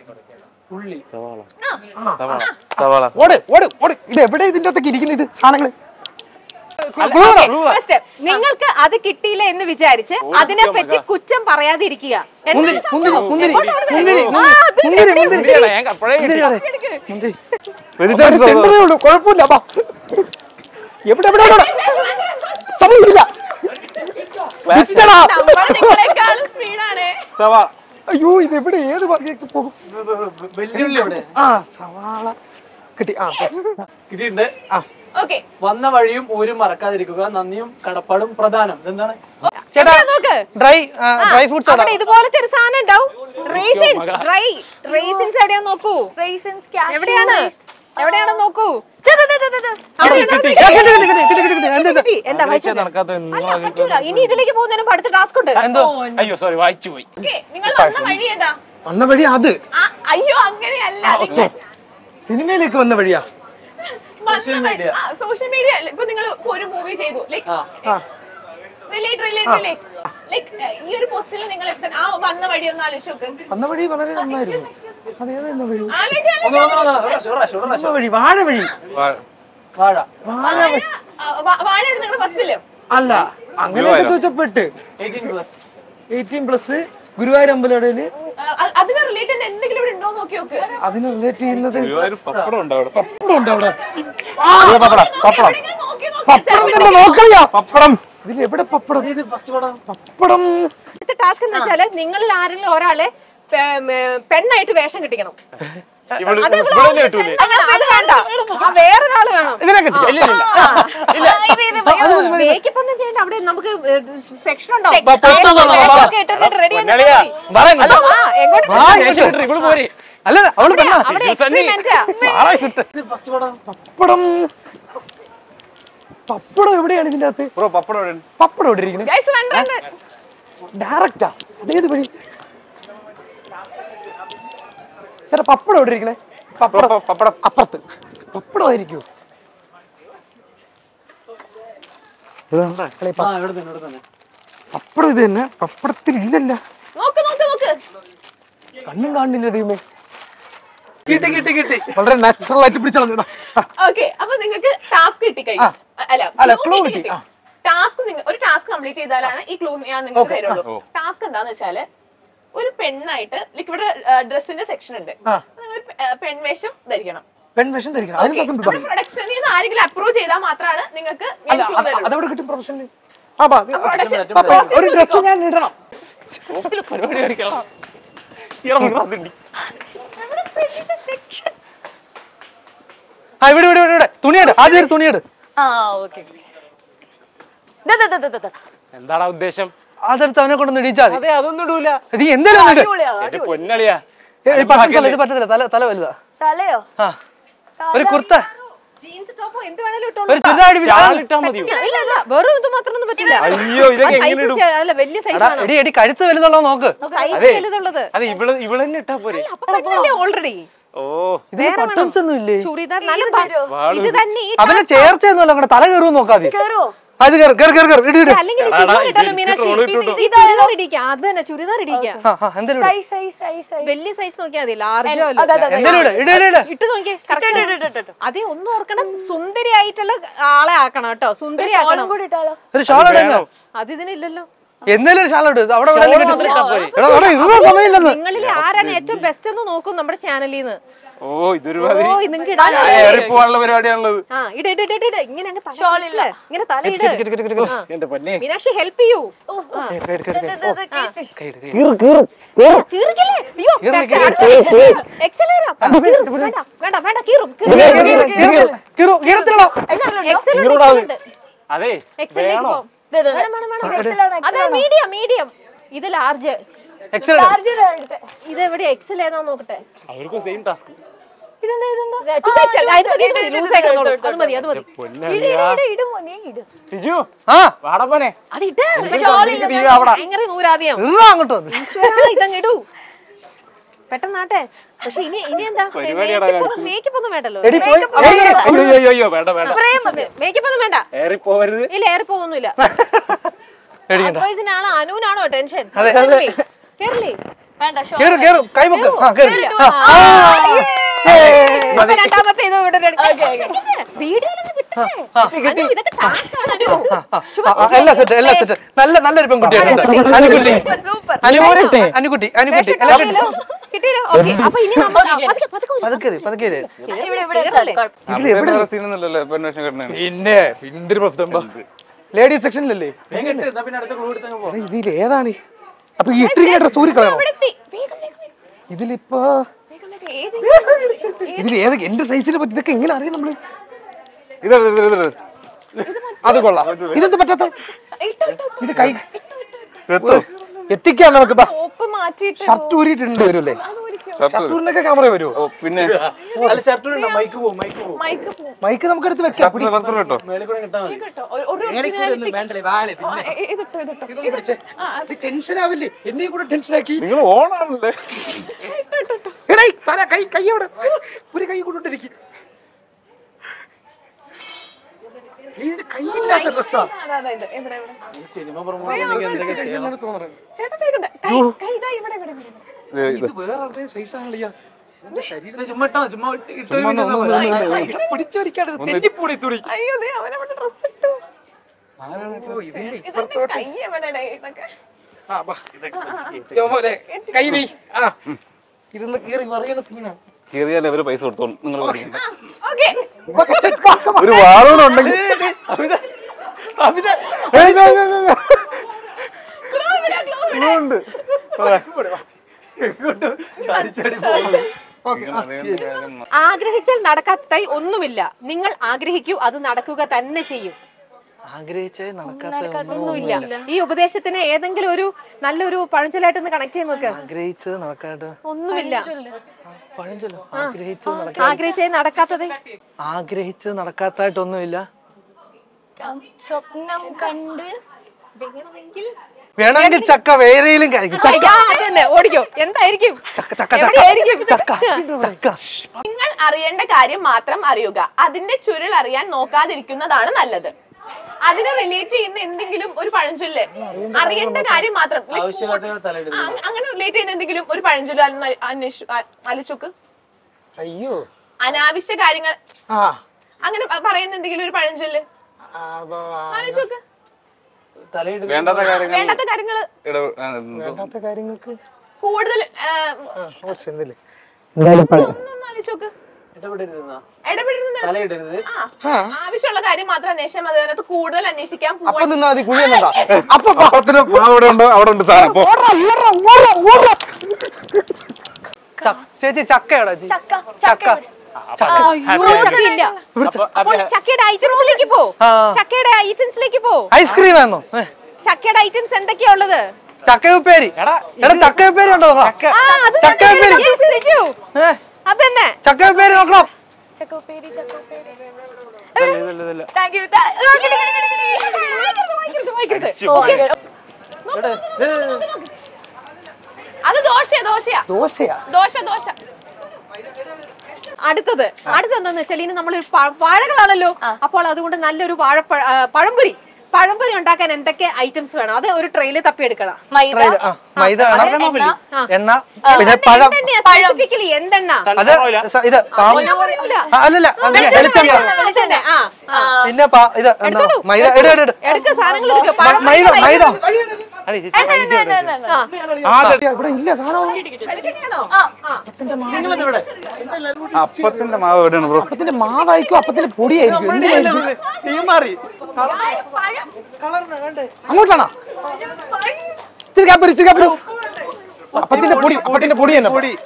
S5: സവാള
S6: ഓട് ഓട് ഓട് ഇത് എവിടെ ഇതിന്റെ അകത്തേക്ക് ഇരിക്കുന്ന ഇത് സാധനങ്ങൾ
S2: ഫസ്റ്റ് നിങ്ങൾക്ക് അത് കിട്ടിയില്ല എന്ന് വിചാരിച്ച് അതിനെ പറ്റി കുറ്റം പറയാതിരിക്കുക
S1: മുന്തിരി മുന്തിരി മുന്തിരി മുന്തിരി
S2: ആ, അത്
S1: മുന്തിരി മുന്തിരി
S5: ഞാൻ അപ്പഴേ
S1: മുന്തിരിയാണ്. മുന്തിരി
S6: ചെണ്ടറേ ഉള്ളൂ കുഴപ്പമില്ല വാ. എവിടെ എവിടെ എവിടെ സമയമില്ല വിറ്റടാ.
S2: നമ്മൾ നിങ്ങളെക്കാളും സ്പീഡാണ്
S5: സവാള
S6: അയ്യോ ഇത് എവിടെ ഏത് ഭാഗത്തേക്ക് പോകും
S4: വെല്ലുവിളി ഇവിടെ
S6: ആ സവാള കിട്ടി ആ
S4: കിട്ടിയിട്ടുണ്ട്
S6: ആ
S2: ഓക്കെ
S4: വന്ന വഴിയും ഊരും മറക്കാതിരിക്കുക നന്ദിയും കടപ്പാടും പ്രധാനം ഇതെന്താണ്
S1: ചേട്ടാ
S2: നോക്ക്
S1: ഡ്രൈ ഡ്രൈ ഫ്രൂട്ട്സ്
S2: അവിടെ ഇതുപോലത്തെ ഒരു സാധനം ഉണ്ടാവും റേസിൻസ് ഡ്രൈ റേസിൻസ് എവിടെയാന്ന് നോക്കൂ
S3: റൈസൻസ് ക്യാഷ്
S2: എവിടെയാണ് എവിടെയാണെന്ന് നോക്കൂ ദേ, ദേ, ദേ, ദേ, ദേ. അവിടെ
S1: കിട്ടി
S2: ഉണ്ട്,
S1: കിട്ടി
S2: അവിടെ
S1: കിട്ടി കിട്ടി കിട്ടി കിട്ടി എന്ത് ഇത്?
S2: കിട്ടി. എന്താ വായിച്ചത്?
S5: നടക്കാത്ത
S2: അല്ല, പറ്റൂല. ഇനി ഇതിലേക്ക് പോകുന്നതിന് മുമ്പ് അടുത്ത ടാസ്ക് ഉണ്ട്
S1: എന്തോ
S5: അയ്യോ സോറി വായിച്ചു പോയി
S2: Okay, നിങ്ങൾ വന്ന വഴി ഏതാ
S6: വന്ന വഴി അത്
S2: ആ, അയ്യോ അങ്ങനെയല്ല നിങ്ങൾ
S6: സിനിമയിലേക്ക് വന്ന വഴിയാ
S2: സോഷ്യൽ മീഡിയ സോഷ്യൽ മീഡിയ ഇപ്പൊ നിങ്ങൾ ഒരു മൂവി ചെയ്തു ലൈക്ക്
S6: ആ
S2: റിലേറ്റ് റിലേറ്റ് റിലേറ്റ് ലൈക്ക് ഈ ഒരു പോസ്റ്റിൽ നിങ്ങൾ എത്ത- ആ വന്ന വഴി ഒന്ന് ആലോചിച്ച് നോക്ക്
S6: വന്ന വഴി വളരെ നന്നായിരുന്നു അതേതാ വന്ന വഴി
S2: ആലോചിച്ച്
S4: ഒന്ന് ഒന്ന് ഒന്ന് ഒരു പ്രാവശ്യം, ഒരു പ്രാവശ്യം, ഒരു പ്രാവശ്യം.
S6: വന്ന വഴി വാഴ വഴി
S5: വാ-
S4: വാഴ
S6: വാഴ വഴി
S2: ആ, വാ- വാഴയാണ് നിങ്ങളുടെ ഫസ്റ്റില്
S6: അല്ല അങ്ങനെയൊക്കെ ചോദിച്ചപ്പെട്ട്
S4: 18 plus.
S6: എയ്റ്റീൻ പ്ലസ് ഗുരുവായൂർ അമ്പലടയില്
S2: അതിന് റിലേറ്റ് ചെയ്യുന്ന എന്തെങ്കിലും ഇവിടെ ഉണ്ടോ നോക്കി നോക്ക്
S6: അതിന് റിലേറ്റ് ചെയ്യുന്നത്
S5: ഗുരുവായൂർ പപ്പടം ഉണ്ട് അവിടെ
S6: പപ്പടം ഉണ്ട് അവിടെ
S5: പപ്പടം പപ്പടം
S2: എവിടെയെങ്കിലും നോക്കി നോക്കി
S6: പപ്പടം തന്നെ നോക്കളിയാ പപ്പടം ഇതിൽ എവിടെ പപ്പടം
S4: ഇത് ഫസ്റ്റ് പടം
S6: പപ്പടം
S2: അടുത്ത ടാസ്ക് എന്ന് വെച്ചാല് നിങ്ങളിൽ ആരെങ്കിലും ഒരാളെ പെ- മേ- പെണ്ണായിട്ട് വേഷം കിട്ടിക്കണം
S4: ഇവള്
S2: അത് ഇവിടെ
S4: ഇവളല്ലേ കിട്ടൂലേ
S2: അങ്ങനെ അത് വേണ്ട ആ, വേറൊരാള് വേണം
S6: ഇതിനെ കിട്ടില്ല
S4: ഇല്ല ഇല്ല ഇല്ല
S2: മേക്കപ്പ് ഒന്നും ചെയ്യണ്ട അവിടെ നമുക്ക് സെക്ഷൻ ഉണ്ടോ
S6: ബാ, പുറത്തുനിന്നുള്ള ബാ, ബാ.
S2: റെഡി
S4: പൊന്നാളിയാ.
S6: വാടാ ഇങ്ങോട്ട്.
S2: എങ്ങോട്ട്
S6: വാ ഇങ്ങോട്ട്.
S4: ശേഷം ഇവള് പോരെ
S6: അല്ല അവള് പെണ്ണാ
S2: അവിടെ
S4: ഫിജു സണ്ണി.
S2: എക്സ്പെരിമെന്റാ
S6: ആളെ കിട്ട്. പപ്പടം പപ്പടം എവിടെയാണ് ഇതിന്റെ അകത്ത്
S4: ബ്രോ പപ്പടം എവിടെ ഉണ്ട്?
S6: പപ്പടം എവിടെ ഇരിക്കുന്നത്
S2: ഗൈസ് വൺ വൺ
S6: ഡയറക്റ്റാ അതേത് വഴി ചേട്ടാ പപ്പടം എവിടെ ഇരിക്കണേ പപ്പടം
S4: ബ്രോ, പപ്പടം
S6: അപ്പുറത്ത് പപ്പടം ആയിരിക്കും പപ്പടം ഇത് തന്നെ പപ്പടത്തിൽ ഇല്ലല്ല
S2: നോക്ക് നോക്ക് നോക്ക്
S6: കണ്ണും കാണുന്നില്ല ദൈവമേ കിട്ടി കിട്ടി കിട്ടി വളരെ നാച്ചുറൽ ആയിട്ട് പിടിച്ചു
S2: ഓക്കെ അപ്പൊ നിങ്ങൾക്ക് ടാസ്ക് കിട്ടി കഴിഞ്ഞു അല്ല
S6: അല്ല,
S2: clue
S6: clue കിട്ടി. ആ.
S2: ടാസ്ക് ഒരു ടാസ്ക് കംപ്ലീറ്റ് ചെയ്താലാണ് ഈ ക്ലൂ ഞാൻ നിങ്ങൾക്ക് തരുള്ളൂ
S4: ഓ.
S2: ടാസ്ക് എന്താന്ന് വെച്ചാല് ഒരു പെണ്ണായിട്ട് ലൈക്ക് ഇവിടെ ഡ്രസ്സിന്റെ സെക്ഷൻ ഉണ്ട്
S6: ആ.
S2: നിങ്ങൾ പെൺവേഷം ധരിക്കണം
S6: പെൺവേഷം ധരിക്കണം അതിന് സിമ്പിൾ
S2: നമ്മുടെ പ്രൊഡക്ഷനിൽ നിന്ന് ആരെങ്കിലും അപ്രൂവ് ചെയ്താൽ മാത്രമാണ് നിങ്ങൾക്ക് ഞാൻ
S6: അല്ല
S2: clue
S6: അത്
S2: തരുള്ളൂ.
S6: അതെവിടെ കിട്ടും പ്രൊഫഷണൽ ആ ബാ
S2: Production-
S6: ബാ, ബാ,
S2: process
S6: ഒരു ഡ്രസ് ഞാൻ ഇടണം
S4: ഓഫില് പരിപാടി കാണിക്കണം ഇയാളെ മുഖത്തുണ്ട്.
S6: ആ ഇവിടെ ഇവിടെ ഇവിടെ, ഇവിടെ തുണിയെട് ആദ്യം ഒരു തുണിയെട്
S3: ആ ഓക്കെ
S4: എന്താടാ ഉദ്ദേശം
S6: അതെടുത്ത് അവനെ കൊണ്ടൊന്ന് ഇടിച്ചാൽ മതി
S4: അതെ അതൊന്നും ഇടൂല
S6: നീ എന്തേലും ഒന്ന് ഇട്.
S3: അടിപൊളിയാ
S4: എന്റെ പൊന്നളിയാ
S6: ഏ, ഇത് പറ്റത്തില്ല ഇത് പറ്റത്തില്ല തല തല വലുതാ
S3: തലയോ
S6: ആ ഒരു കുർത്ത
S2: ജീൻസ് ടോപ്പോ എന്ത് വേണേലും ഇട്ടോളൂ
S6: ഒരു ചുരിദാർ ഇട്.
S4: ചാളിട്ടാ മതിയോ
S2: ഇല്ല ഇല്ല വെറും ഇത് മാത്രമൊന്നും പറ്റില്ല
S4: അയ്യോ ഇതൊക്കെ എങ്ങനെ ഇടും
S2: സൈസ് അല്ല വലിയ സൈസ്
S6: എടാ,
S2: ആണ്
S6: എടി എടി കഴുത്ത് വലുതുള്ളോ നോക്ക്
S2: സൈസ്
S4: അതെ.
S2: വലുതുള്ളത്
S4: അതെ ഇവള് ഇവളെന്നെ ഇട്ടാ പോരെ
S2: അപ്പൊ പറ്റില്ലേ ഓൾറെഡി
S4: ഓ
S6: ഇതിന് ബട്ടൺസ് ഒന്നും ഇല്ലേ
S2: ചുരിദാർ നല്ല ഭ- ഇത് തന്നെ ഈ
S6: അവനെ ചേർച്ചയൊന്നുമല്ല അങ്ങോട്ട് തല കയറുമെന്ന് നോക്കാതെ
S3: കേറുവോ
S6: അത് കയറി കയറി കയറി കയറി ഇടി ഇടി
S2: അല്ലെങ്കിൽ ഈ
S4: എടാ,
S2: ചുരിദാർ
S4: ഇത്
S2: ഇട്ടാലോ
S4: ഇത്
S2: മീനാക്ഷി
S4: roll ഇട്ടിട്ടോ?
S2: ഇത് ചുരിദാർ ഇടിക്കാം അത് തന്നെ ചുരിദാർ ഇടിക്കാം
S6: ആ ആ എന്തേലും ഇട്.
S3: സൈസ് സൈസ് സൈസ് സൈസ്
S2: വലിയ സൈസ് നോക്കിയാൽ മതി ലാർജോ
S3: അതെ അതെ
S6: എന്തേലും ഇട് ഇട് ഇട് ഇട്
S2: ഇട്ട് നോക്കിയേ correct ആണ്. അതേ ഒന്നും ഓർക്കണം സുന്ദരിയായിട്ടുള്ള ആളെ ആക്കണം കേട്ടോ സുന്ദരി
S3: ഷോളും
S2: ആക്കണം
S3: കൂടി ഇട്ടാലോ
S6: ഒരു ഷാൾ ഇടുന്നു
S2: അത് ഇതിനില്ലല്ലോ
S6: എന്തേലും ഒരു ഷാൾ ഇട് അവിടെ ഇവിടെ
S4: ഷോൾ
S6: കെട്ടി-
S4: മാത്രം ഇട്ടാ പോരെ?
S6: എടാ അവിടെ ഇടുന്ന സമയമില്ലെന്ന്
S2: നിങ്ങളിൽ ആരാണ് ഏറ്റവും ബെസ്റ്റ് എന്ന് നോക്കും നമ്മുടെ ചാനലിൽ നിന്ന്
S4: ഓ ഇതൊരു
S2: ഓ
S4: മാതിരി
S2: നിങ്ങൾക്ക് ഇടാനോ
S4: ഏറിപ്പോവാനുള്ള പരിപാടിയാണുള്ളത്
S2: ആ ഇട ഇട ഇട ഇട ഇങ്ങനെ അങ്ങ് തല
S3: ഷോൾ ഇല്ല.
S2: ഇട്ട് ഇങ്ങനെ തല ഇട്
S6: കെട്ടി, കെട്ടി, കെട്ടി, കെട്ടി.
S2: ആ.
S4: എന്റെ പൊന്നെ
S2: മീനാക്ഷി ഹെൽപ്പ് ചെയ്യൂ
S6: ഏ, കേറി, കേറി, കേറി.
S3: ഇത് ഇത് കേറ്റി.
S6: കീറ്, കീറ്, കീറ്.
S2: തീർക്കില്ലേ അയ്യോ എക്സലേറാ വേണ്ട വേണ്ട വേണ്ട കീറും
S6: കീറ്, കീറ്, കീറ്, കീറ്, കീറത്തില്ലടാ.
S2: എക്സലുണ്ട്
S4: അതെ
S2: എക്സലിലേക്ക്
S4: വേണോ
S2: പോകാം
S3: ഇത് ഇത് ഇത്.
S2: വേണം, വേണം, വേണം.
S3: XL ആണ്, XL
S2: അതെ
S3: ആണ്.
S2: മീഡിയം മീഡിയം ഇത് ലാർജ്
S6: Excellent.
S3: Larger ആണ് എടുത്തേ.
S2: ഇത് എവിടെ എക്സൽ ഏതാ നോക്കട്ടെ
S4: അവർക്കും സെയിം ടാസ്ക്
S3: ഇതെന്താ ഇതെന്താ
S2: ടു എക്സൽ അത് മതി അത് മതി ലൂസ് ആയി കിടന്നോളൂ അത് മതി അത് മതി
S3: ഇട്
S4: പൊന്നളിയാ
S3: ഇട് ഇട് മോനെ ഇട്
S4: സിജു
S6: ആ
S4: വാടപ്പനെ
S2: അത് ഇട്ട്
S4: നീ അവിടെ
S2: ഭയങ്കര നൂരാദ്യം
S6: ഇതാ അങ്ങോട്ട് വന്ന്.
S2: ഈശ്വരാ ഇതങ്ങ് ഇടൂ പെട്ടെന്നാട്ടെ പക്ഷെ ഇനി ഇനി എന്താ
S4: പരിപാടിയാടാ
S2: മേക്കപ്പ് ഒന്നും വേണ്ടല്ലോ
S6: എടി പോയി അവിടെ ഇങ്ങനെ.
S4: അയ്യോ അയ്യോ അയ്യോ വേണ്ട വേണ്ട
S2: മേക്കപ്പ് ഒന്നും വേണ്ട
S4: ഏറി പോവരുത്
S2: ഇല്ല ഏറി പോകുന്നില്ല
S6: പേടിക്കണ്ട.
S2: ആണോ അനുവിനാണോ ടെൻഷൻ
S6: അതെ, അതെ.
S2: കേറില്ലേ? കേറില്ലേ
S3: വേണ്ട ഷോ
S6: കേറ് കേറ് കൈ വെക്ക് ആ കേറ്
S2: കേറില്ല.
S6: ആ,
S2: ആ.
S6: ആ. ഏയ്.
S2: അപ്പൊ രണ്ടാമത്തെ ഇത് ഇവിടെ വീഡിയോയിലൊന്ന് കിട്ടേ അനു, ഇതൊക്കെ task ആണ് അനു.
S6: ആ, ആ, എല്ലാം സെറ്റ് എല്ലാം സെറ്റ് നല്ല നല്ലൊരു പെൺകുട്ടിയായിട്ടുണ്ട് അനുകുട്ടി
S3: സൂപ്പർ
S6: അനുകുട്ടി അനുകുട്ടി അനുകുട്ടി
S2: വേഷം
S6: എല്ലാം
S2: കിട്ടിയല്ലോ? കിട്ടിയല്ലോ ഓക്കെ അപ്പൊ ഇനി നമ്മൾ പതുക്കെ പതുക്കെ ഒരു-
S6: പതുക്കെ ഇരി, പതുക്കെ ഇരി.
S3: ഇവിടെ ഇവിടെ
S2: കേറല്ലേ?
S6: ഇതില് എവിടെ
S4: സീനൊന്നുമല്ലല്ലോ പെണ്ണേഷൻ കിടന്നേ
S6: പിന്നെ എന്തൊരു പ്രശ്നം ലേഡീസ് സെക്ഷനിലല്ലേ ഇതിൽ ഏതാണ് അപ്പൊ ഈ ഇട്ടിരിക്കുന്ന ഡ്രസ് ഊരിക്കളയണോ
S2: ഇവിടെ എത്തി. വേഗം, വേഗം, വേഗം.
S6: ഇതിലിപ്പോ
S2: വേഗം, വേഗം. ഏത്
S6: ഇതിൽ ഏതൊക്കെ എന്റെ സൈസിനെ പറ്റി ഇതൊക്കെ എങ്ങനെ അറിയാം നമ്മള്
S4: ഇത് ഇത് ഇത് ഇത്
S6: അത് കൊള്ളാം ഇതെന്ത് പറ്റാത്ത
S3: ഇട്ടോ ഇട്ടോ
S6: ഇത് കൈ
S4: എത്തോ
S6: എത്തിക്കാം നമുക്ക് ബാ
S2: ടോപ്പ് മാറ്റിയിട്ട്
S6: ഷർട്ട് ഊരിയിട്ടുണ്ട് വരൂല്ലേ ഷർട്ട് ഊരിനൊക്കെ ക്യാമറ വരുമോ
S4: ഓ പിന്നെ
S2: മൈക്ക് പോവും
S6: മൈക്ക് നമുക്ക് എടുത്ത് വെക്കാം പിടി.
S4: പത്രം കേട്ടോ
S2: കേട്ടോ ഒരു- ഒരു originality-
S6: വേണ്ടല്ലേ, വാളെ,
S2: ആ,
S6: പിന്നെ.
S2: ഇ- ഇതിട്ടോ ഇതിട്ടോ
S6: ഇതൊന്ന് പിടിച്ചേ. ഇത് ടെൻഷൻ ആവില്ലേ എന്നെയും കൂടെ ടെൻഷൻ ആക്കി
S4: നിങ്ങൾ ഓണാണല്ലേ
S6: എടേ, തല, കൈ കൈ അവിടെ ഒരു കൈ കൊണ്ടിരിക്കും കൈയില്ലാത്ത ഡ്രസ്സാ
S2: അതാ, അതാ, ഇത്. ഇവിടെ, ഇവിടെ. ചേട്ടാ വേഗം ദാ. കൈ കൈ ഇതാ ഇവിടെ ഇവിടെ ഇവിടെ.
S6: ഇത് വേറെ സൈസാണ് പിടിച്ചു പിടിക്കാതെ തെറ്റിപ്പോടി തുണി
S2: അയ്യോ ദേ അവനവിടെ ഡ്രസ് ഇട്ടു
S6: ഓ, ഇതിന്റെ
S2: ഇതെന്റെ കൈ എവിടെടാ ഇതൊക്കെ
S6: ആ, ബാ. ജോമോനെ, കൈ വെയ്. ആ. ഇതൊന്ന് കീറി മറിയണ സീനാണ്
S4: കീറിയാൽ അവര് പൈസ കൊടുത്തോളും നിങ്ങൾ
S2: ഓക്കെ
S6: ഓക്കെ, set. വാ, come on.
S4: ഒരു വാറൂടെ ഉണ്ടെങ്കിൽ
S6: അമിത, അമിത. ഏയ്, ഇതാ, ഇതാ, ഇതാ, ഇതാ.
S4: ഉണ്ട്
S6: എങ്ങോട്ട് ചാടി ചാടി പോകുന്നു
S2: ആഗ്രഹിച്ചാൽ നടക്കാത്തതായി ഒന്നുമില്ല നിങ്ങൾ ആഗ്രഹിക്കൂ അത് നടക്കുക തന്നെ ചെയ്യും
S1: ആഗ്രഹിച്ചേ നടക്കാത്ത
S2: ഒന്നുമില്ല ഈ ഉപദേശത്തിന് ഏതെങ്കിലും ഒരു നല്ലൊരു പഴഞ്ചൊല്ലായിട്ട് ഒന്ന് കണക്ട് ചെയ്ത് നോക്കുക
S1: ആഗ്രഹിച്ചത് നടക്കാത്ത
S2: ഒന്നുമില്ല
S1: പഴഞ്ചൊല്ലോ ആഗ്രഹിച്ചത് നടക്കാ
S2: ആഗ്രഹിച്ചേ നടക്കാത്തത്
S1: ആഗ്രഹിച്ചത് നടക്കാത്തായിട്ടൊന്നുമില്ല
S3: സ്വപ്നം കണ്ട്
S1: വേണമെങ്കിൽ ചക്ക വേറെയിലും കഴിക്കും ചക്ക
S2: ആ, അതന്നെ ഓടിക്കോ എന്തായിരിക്കും
S1: ചക്ക ചക്ക
S2: എവിടെയായിരിക്കും?
S1: ചക്ക ചക്ക
S7: നിങ്ങൾ അറിയേണ്ട കാര്യം മാത്രം അറിയുക അതിന്റെ ചുരുൾ അറിയാൻ നോക്കാതിരിക്കുന്നതാണ് നല്ലത് അതിനെ റിലേറ്റ് ചെയ്യുന്ന എന്തെങ്കിലും ഒരു പഴഞ്ചൊല്ല് അറിയേണ്ട കാര്യം മാത്രം ആ, അങ്ങനെ റിലേറ്റ് ചെയ്യുന്ന എന്തെങ്കിലും ഒരു പഴഞ്ചൊല്ല് അന്ന് അന്വേഷിച്ചു ആലോചിച്ചോക്ക്
S6: അയ്യോ
S7: അനാവശ്യ കാര്യങ്ങൾ
S6: ആ
S7: അങ്ങനെ പ- പറയുന്ന എന്തെങ്കിലും ഒരു പഴഞ്ചൊല്ല്
S6: ആ, ബ-
S7: ആലോചിച്ചോക്ക്
S5: വേണ്ടാത്ത കാര്യങ്ങൾ
S7: വേണ്ടാത്ത കാര്യങ്ങൾ
S5: ഇട ആ,
S6: വേണ്ടാത്ത കാര്യങ്ങൾക്ക്
S7: കൂടുതൽ ആ,
S6: ആ, ഓ ചെന്നില്ലേ
S7: ഒന്നൊന്ന് ആലോചിച്ചോക്ക് ഇടപെടരുത് ആ
S6: ആ
S7: ആവശ്യമുള്ള കാര്യം മാത്രം അന്വേഷിച്ചാൽ മതി അതിനകത്ത് കൂടുതൽ അന്വേഷിക്കാൻ
S6: അപ്പൊ
S7: പോവാൻ
S6: നിന്നാ മതി കുഴി എന്നതാ അപ്പൊ പ-
S5: അപ്പത്തിന് മാവ് ഇവിടെ ഉണ്ട് അവിടെ ഉണ്ട് സാധനം പോ.
S6: ഓടാ, ഓടാ, ഓടാ, ഓടാ.
S1: ചക്ക- ചേച്ചി ചക്കയാടാ ചേച്ചി
S3: ചക്ക
S1: ചക്ക
S2: അയ്യോ ചക്കയില്ല അപ്പോൾ ചക്കയുടെ ഐറ്റംസിലേക്ക് പോ
S1: ആ.
S2: ചക്കയുടെ ഐറ്റംസിലേക്ക് പോ
S1: ഐസ്ക്രീം ആണോ
S2: ചക്കയുടെ ഐറ്റംസ് എന്തൊക്കെയാ ഉള്ളത്
S1: ചക്കയുപ്പേരി എടാ ചക്കയുപ്പേരി ഉണ്ടോ നോക്കാം
S2: ആ, അത്
S1: ചക്കയുപ്പേരി
S2: Yes, thank you.
S1: ഏ,
S2: അതന്നെ
S1: ചക്കയുപ്പേരി നോക്കണം
S3: ചക്കോപ്പേരി ചക്കോപ്പേരി
S1: ഇതല്ല,
S3: താങ്ക് യു
S2: വായിക്കരുത്, വായിക്കരുത്. Okay.
S7: അത് ദോശയാ ദോശയാ
S6: ദോശയാ
S7: ദോശ ദോശ
S2: അടുത്തത് അടുത്തത് എന്താന്ന് വെച്ചാൽ ഇനി നമ്മൾ വാഴകളാണല്ലോ അപ്പോൾ അതുകൊണ്ട് നല്ലൊരു വാഴ പഴംപൊരി പഴംപൊരി ഉണ്ടാക്കാൻ എന്തൊക്കെ ഐറ്റംസ് വേണം അത് ഒരു ട്രെയില് തപ്പിയെടുക്കണം
S3: മൈദ
S1: ട്രെയില്, ആ, മൈദ വേണം
S3: എണ്ണ
S1: എണ്ണ പിന്നെ പഴം
S2: സ്പെസിഫിക്കലി എന്തെണ്ണ
S1: അത് സ- ഇത് പാം-
S2: പറയൂല.
S1: ആ, അല്ലല്ല അത് വെളിച്ചെണ്ണ
S2: വെളിച്ചെണ്ണ, ആ, ആ.
S1: പിന്നെ പാ- ഇത് എന്താ
S2: എടുത്തോളൂ.
S1: മൈദ ഇട് ഇട്, ഇട്
S2: എടുക്ക സാധനങ്ങൾ എടുക്ക
S1: മ- മൈദ മൈദ
S2: ആ.
S6: ഇവിടെ ഇല്ല സാധനം
S2: വെളിച്ചെണ്ണയാണോ?
S5: അപ്പത്തിന്റെ മാവ് എവിടെയാണ് ബ്രോ
S6: അപ്പത്തിന്റെ മാവായിരിക്കും അപ്പത്തിന്റെ പൊടിയായിരിക്കും എന്തിനായിരിക്കും അങ്ങോട്ടാണോ ഇച്ചിരി കാപ്പി ഇച്ചിരി കാപ്പി അപ്പത്തിന്റെ പൊടി അപ്പത്തിന്റെ പൊടി തന്നെ പൊടി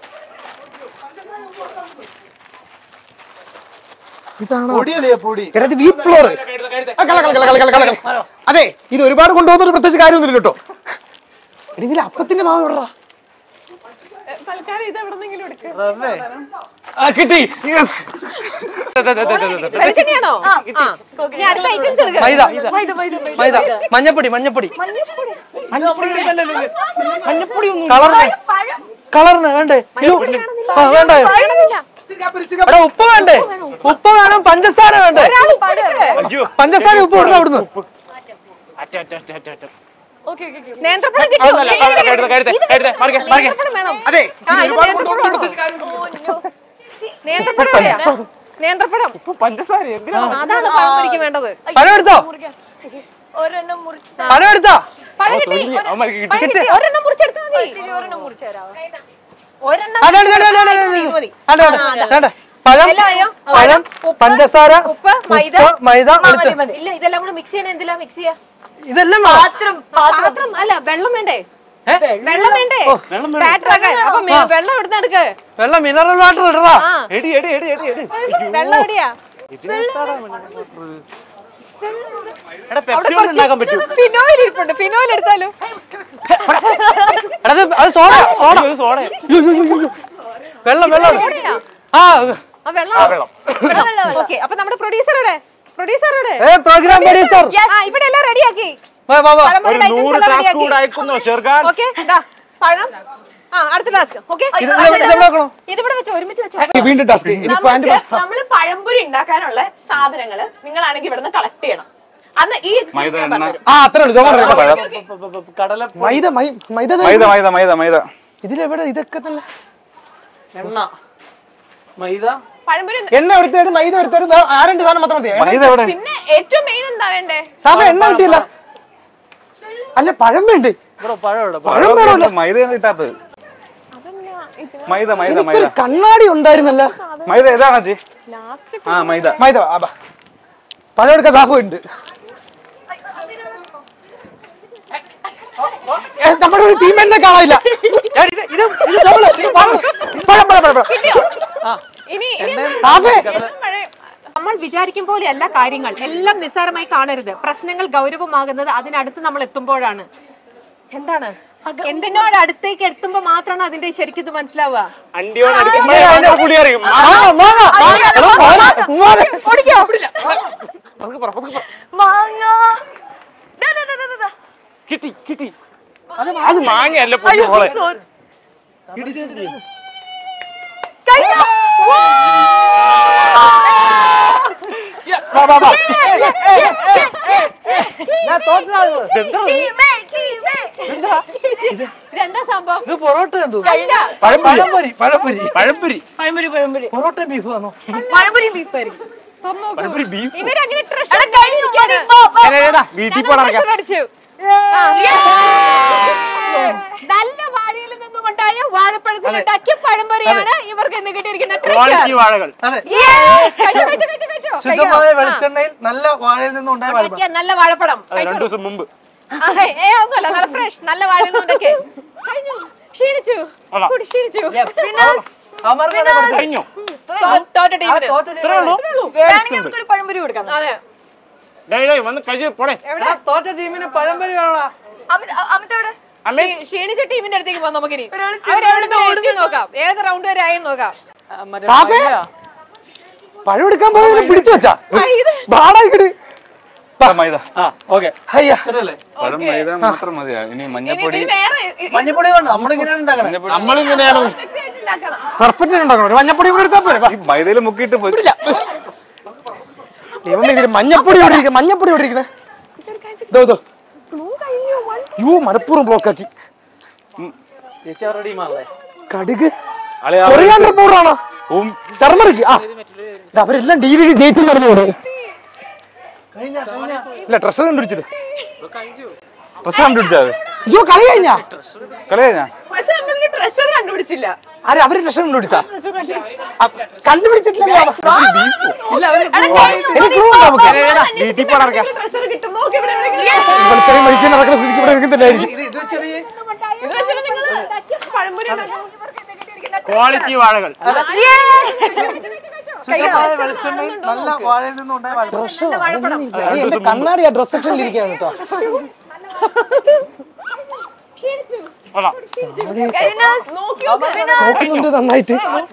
S6: ഇതാണോ പൊടി എടാ ഇത് വീറ്റ് ഫ്ലോർ അതെ ഇത് ഒരുപാട് കൊണ്ടുപോകുന്ന ഒരു പ്രത്യേകിച്ച് കാര്യമൊന്നുമില്ല കേട്ടോ എടി, ഇതിൽ അപ്പത്തിന്റെ മാവ് എവിടെടാ
S7: തൽക്കാലം ഇത് എവിടെന്നെങ്കിലും എടുക്ക
S1: കിട്ടി
S2: വെളിച്ചെണ്ണയാണോ ആ. ഇനി അടുത്ത ഐറ്റംസ് എടുക്ക
S1: മൈദ മൈദ മഞ്ഞപ്പൊടി മഞ്ഞപ്പൊടി കളറിന് കളറിന് വേണ്ടേ അയ്യോ ആ വേണ്ട എടാ ഉപ്പ് വേണ്ടേ ഉപ്പ് വേണം പഞ്ചസാര വേണ്ടേ പഞ്ചസാര ഉപ്പ് ഇടണം അവിടുന്ന്
S3: ഓക്കെ ഓക്കെ
S2: നേന്ത്രപ്പഴം കിട്ടിയോ നേന്ത്രപ്പഴം വേണം
S6: അതെ
S2: ആ, ഇത് നേന്ത്രപ്പഴം ആണോ? നേന്ത്രപ്പഴം എവിടെയാ? നേന്ത്രപ്പഴം അതാണ് പഴംപൊരിക്ക് വേണ്ടത്
S1: പഴം എടുത്തോ
S3: മുറിക്കാം ശരി ഒരെണ്ണം മുറിച്ച
S1: പഴം എടുത്തോ
S2: പഴം കിട്ടി പഴം കിട്ടി ഒരെണ്ണം മുറിച്ചെടുത്താൽ മതി
S3: ശരി ഒരെണ്ണം മുറിച്ചു തരാമോ
S2: ഒരെണ്ണം
S1: അതെ അതെ അതെ അതെ അതെ
S2: മതി, മതി.
S1: അതെ
S2: ആ, അതാ.
S1: അതെ വേണ്ട പഴം
S2: എല്ലാം ആയോ?
S1: പഴം
S2: ഉപ്പ്,
S1: പഞ്ചസാര
S2: ഉപ്പ്, മൈദ.
S1: ഉപ്പ്, മൈദ വെളിച്ചെണ്ണ
S2: ഇല്ല ഇതെല്ലാം കൂടെ മിക്സ് ചെയ്യണേ എന്തിലാ മിക്സ് ചെയ്യാ
S1: ഇതെല്ലാം വേണം.
S3: പാത്രം പാത്രം
S2: പാത്രം അല്ല വെള്ളം വേണ്ടേ
S1: ഏ?
S2: വെള്ളം വേണ്ടേ ബാറ്റർ ആക്കാൻ അപ്പൊ മി- വെള്ളം എവിടുന്ന് എടുക്ക്
S1: വെള്ളം മിനറൽ വാട്ടർ ഇടറാ
S2: ആ വെള്ളം എവിടെയാ അവിടെ കുറച്ച് ഫിനോയിൽ ഇരിപ്പുണ്ട് ഫിനോയിൽ എടുത്താലോ
S1: എടാ, അത് അത് സോഡ സോഡ വെള്ളം വെള്ളം
S2: സോഡയാ?
S1: ആ
S2: ആ വെള്ളം ഓക്കെ അപ്പൊ നമ്മുടെ പ്രൊഡ്യൂസർ എവിടെ പ്രൊഡ്യൂസർ എവിടെ
S1: ഏ പ്രോഗ്രാം പ്രൊഡ്യൂസർ
S2: ആ ഇവിടെ എല്ലാം റെഡിയാക്കി
S1: വാ വാ വാ
S2: പഴംപൊരിയുടെ ഐറ്റംസ് എല്ലാം റെഡിയാക്കി ഓക്കെ പഴം ആ അടുത്ത ടാസ്ക് ഓക്കെ
S1: ഇത് ഇത് ഇത് എവിടെ വെക്കണം?
S2: ഇതിവിടെ വെച്ചോ ഒരുമിച്ച് വെച്ചോ
S6: വീണ്ടും ടാസ്ക് ഇനി പാന്റ്
S7: നമുക്ക് നമ്മള് പഴംപൊരി ഉണ്ടാക്കാനുള്ള സാധനങ്ങള് നിങ്ങളാണെങ്കിൽ ഇവിടുന്ന് കളക്ട് ചെയ്യണം അന്ന് ഈ
S5: മൈദ എണ്ണ
S6: ആ അത്രേ ഉള്ളൂ ചോദിക്കാൻ മൈദ മൈ- മൈദ ദേ-
S5: മൈദ മൈദ മൈദ മൈദ
S6: ഇതിലെവിടെ ഇതൊക്കെ തന്നെ
S7: പഴംപൊരി
S6: എണ്ണ എടുത്തിട്ട് മൈദ എടുത്തിട്ട് ആ രണ്ട് സാധനം മാത്രം മതി
S5: മൈദ എവിടെ
S7: പിന്നെ ഏറ്റവും മെയിൻ എന്താ വേണ്ടേ
S6: സാബ എണ്ണ കിട്ടിയില്ല അല്ല പഴം വേണ്ടേ
S5: പഴം വേണമല്ലോ മൈദ കിട്ടാത്തത് മൈദ മൈദ മൈദ
S6: എനിക്കൊരു കണ്ണാടി ഉണ്ടായിരുന്നല്ല
S5: മൈദ ഏതാണ് ചേച്ചി ആ മൈദ
S6: മൈദ ആ, ബാ. പഴം എടുക്കാൻ സാബു ഉണ്ട് ഏ, നമ്മുടെ ഒരു ടീം തന്നെ കാണാനില്ല
S1: ഞാൻ ഇത് ഇത് ഇത് double, ഇത് പഴം.
S6: പഴം, പഴം, പഴം, പഴം.
S7: ഇനി ഇനി
S6: സാബേ
S2: നമ്മൾ വിചാരിക്കും പോലെയല്ല കാര്യങ്ങൾ എല്ലാം നിസ്സാരമായി കാണരുത് പ്രശ്നങ്ങൾ ഗൗരവമാകുന്നത് അതിനടുത്ത് നമ്മൾ എത്തുമ്പോഴാണ് എന്താണ് എന്തിനോട് അടുത്തേക്ക് എത്തുമ്പോ മാത്രമാണ് അതിന്റെ ശരിക്കും ഇത് മനസ്സിലാവുക
S4: അണ്ടിയോട് അടുക്കുമ്പോഴേ അതിന്റെ പുളി അറിയും
S6: മാങ്ങ, മാങ്ങ. എടാ, മോനെ, മോനെ. പതുക്കെ പറ, പതുക്കെ പറ.
S3: മാങ്ങ ദാ, ദാ, ദാ, ദാ, ദാ.
S4: കിട്ടി കിട്ടി അത് മാങ്ങയല്ല പുളി മോളെ
S3: sorry.
S6: വാ, വാ, വാ.
S1: ഞാൻ തോറ്റതാണ്
S2: ഇതെന്താ സംഭവം
S1: ഇത് പൊറോട്ട എന്തോ
S2: അല്ല
S1: പഴംപൊരി പഴംപൊരി
S4: പഴംപൊരി
S3: പഴംപൊരി പഴംപൊരി
S1: പൊറോട്ട ബീഫ് ആണോ
S3: പഴംപൊരി ബീഫ് ആയിരിക്കും
S2: തുറന്നു നോക്കൂ.
S4: പഴംപൊരി beef.
S2: ഇവരങ്ങനെ
S3: എടാ,
S2: treasure
S3: കഴിഞ്ഞു,
S2: അടിക്കാണ്.
S3: മതി, പോ, പോ.
S4: ഏടാ, ഏടാ, വീട്ടിൽ പോടാ
S2: treasure അടിച്ചു ആ. നല്ല വാഴയിൽ നിന്നുകൊണ്ടായ വാഴപ്പഴത്തിൽ ഉണ്ടാക്കിയ പഴംപൊരിയാണ് ഇവർക്ക് എന്ന് കിട്ടിയിരിക്കുന്ന
S4: ക്വാളിറ്റി
S2: treasure.
S4: വാഴകൾ
S1: അതെ
S2: കഴിച്ചോ, കഴിച്ചോ, കഴിച്ചോ, കഴിച്ചോ.
S1: ശുദ്ധമായ വെളിച്ചെണ്ണയിൽ നല്ല വാഴയിൽ നിന്നും ഉണ്ടായ വാഴ
S2: ഉണ്ടാക്കിയ നല്ല വാഴപ്പഴം
S4: അത് രണ്ടു
S2: കഴിച്ചോളൂ.
S4: ദിവസം മുമ്പ്
S2: ആ, ഹേയ്, ഏ ഒന്നുമല്ല നല്ല ഫ്രഷ് നല്ല വാഴയിൽ നിന്നുണ്ടാക്കിയ കഴിഞ്ഞു ക്ഷീണിച്ചു
S4: കൊള്ളാം.
S2: കുടി ക്ഷീണിച്ചു
S1: അമർന്നാണ് കൊടുത്തത്.
S4: കഴിഞ്ഞോ
S2: തോ- തോറ്റ ടീമിന്
S1: തോറ്റ
S4: ഇത്രേ ഉള്ളൂ
S3: വേണമെങ്കിൽ നമുക്കൊരു പഴംപൊരി കൊടുക്കാം
S2: അതെ
S4: ഡേയ് ഡേയ് വന്ന് കഴിച്ച് പോടെ
S1: എടാ, തോറ്റ ടീമിന് പഴംപൊരി വേണോ
S3: അമിത അമിതവിടെ
S4: അമ്മേ
S2: ക്ഷീ- ക്ഷീണിച്ച ടീമിന്റെ അടുത്തേക്ക് പോകാം നമുക്കിനി
S3: ഒരാള്
S2: അവരെവിടെ വരെ എത്തി നോക്കാം ഏത് റൗണ്ട് വരെ ആയി നോക്കാം
S6: സാബേ പഴം എടുക്കാൻ പോയവനെ പിടിച്ചു വെച്ചാ ബാടായിക്കിട്
S5: മൈദ
S4: ആ ഓക്കെ
S6: അയ്യ
S5: പഴം മൈദ മാത്രം മതിയാ ഇനി മഞ്ഞപ്പൊടി
S1: മഞ്ഞപ്പൊടി വേണ്ട നമ്മളിങ്ങനെയാണ് ഉണ്ടാക്കണേ
S5: നമ്മളിങ്ങനെയാണ്
S6: പെർഫെക്റ്റ് ഉണ്ടാക്കണം ഒരു മഞ്ഞപ്പൊടി കൂടെ എടുത്താൽ പോരെ വാ.
S5: ഈ മൈദയിൽ മുക്കിയിട്ട് പോയി
S6: ദൈവമേ ഇതിന് മഞ്ഞപ്പൊടി ഇവിടെ ഇരിക്കണേ മഞ്ഞപ്പൊടി ഇവിടെ ഇരിക്കണേ ഇതോ ഇതോ യൂ മനപ്പൂർവ്വം ബ്ലോക്ക് ആക്കി
S1: ചേച്ചി അവരുടെ ടീമാണല്ലേ
S6: കടുക്
S5: അളിയാ,
S6: കൊറിയാണ്ടർ പൗഡർ ആണോ
S5: ഉം.
S6: ടർമറിക്ക് ആ ഇത് അവരെല്ലാം ഡി വി ഡി ജയിച്ചു നടന്നു പോണേ ഇല്ല ട്രഷർ കണ്ടുപിടിച്ചിട്ട്
S5: ഡ്രസ് കണ്ടുപിടിച്ചാ അത്
S6: അയ്യോ കളി കഴിഞ്ഞാ
S5: കളി കഴിഞ്ഞാ
S7: പക്ഷെ നമ്മൾക്ക് ട്രഷർ കണ്ടുപിടിച്ചില്ല
S6: ആരെ അവര് ട്രഷർ കണ്ടുപിടിച്ചാ ആ, കണ്ടുപിടിച്ചിട്ടില്ലല്ലോ
S1: ഇല്ല അവര്
S6: എനിക്ക് clue ഉണ്ട് നമുക്ക്
S4: വീട്ടിൽ പോടാ
S7: ട്രഷർ കിട്ടും നോക്കി ഇവിടെ എവിടെയെങ്കിലും.
S6: വെളുത്തറി മരിക്കാൻ നടക്കുന്ന സ്ഥിതിക്ക് ഇവിടെ ഇരിക്കുന്നില്ലായിരിക്കും
S1: ഇത് ഇത് വെച്ചെറിയേ
S7: ഇത് വെച്ചിട്ട് നിങ്ങൾ പഴംപൊരി ഉണ്ടാക്കാൻ ഇവർക്ക് എന്ത് കിട്ടിയിരിക്കുന്ന
S4: ക്വാളിറ്റി വാഴകൾ
S1: ശുദ്ധമായ വെളിച്ചെണ്ണയിൽ നല്ല വാഴയിൽ നിന്നും ഉണ്ടായ വാഴ
S6: അത് എന്റെ കണ്ണാടി ആ ഡ്രസ് സെക്ഷനിൽ ഇരിക്കുകയാണ് കേട്ടോ
S4: കൊള്ളാം
S7: നോക്കി നോക്ക്.
S6: നോക്കുന്നുണ്ട് നന്നായിട്ട്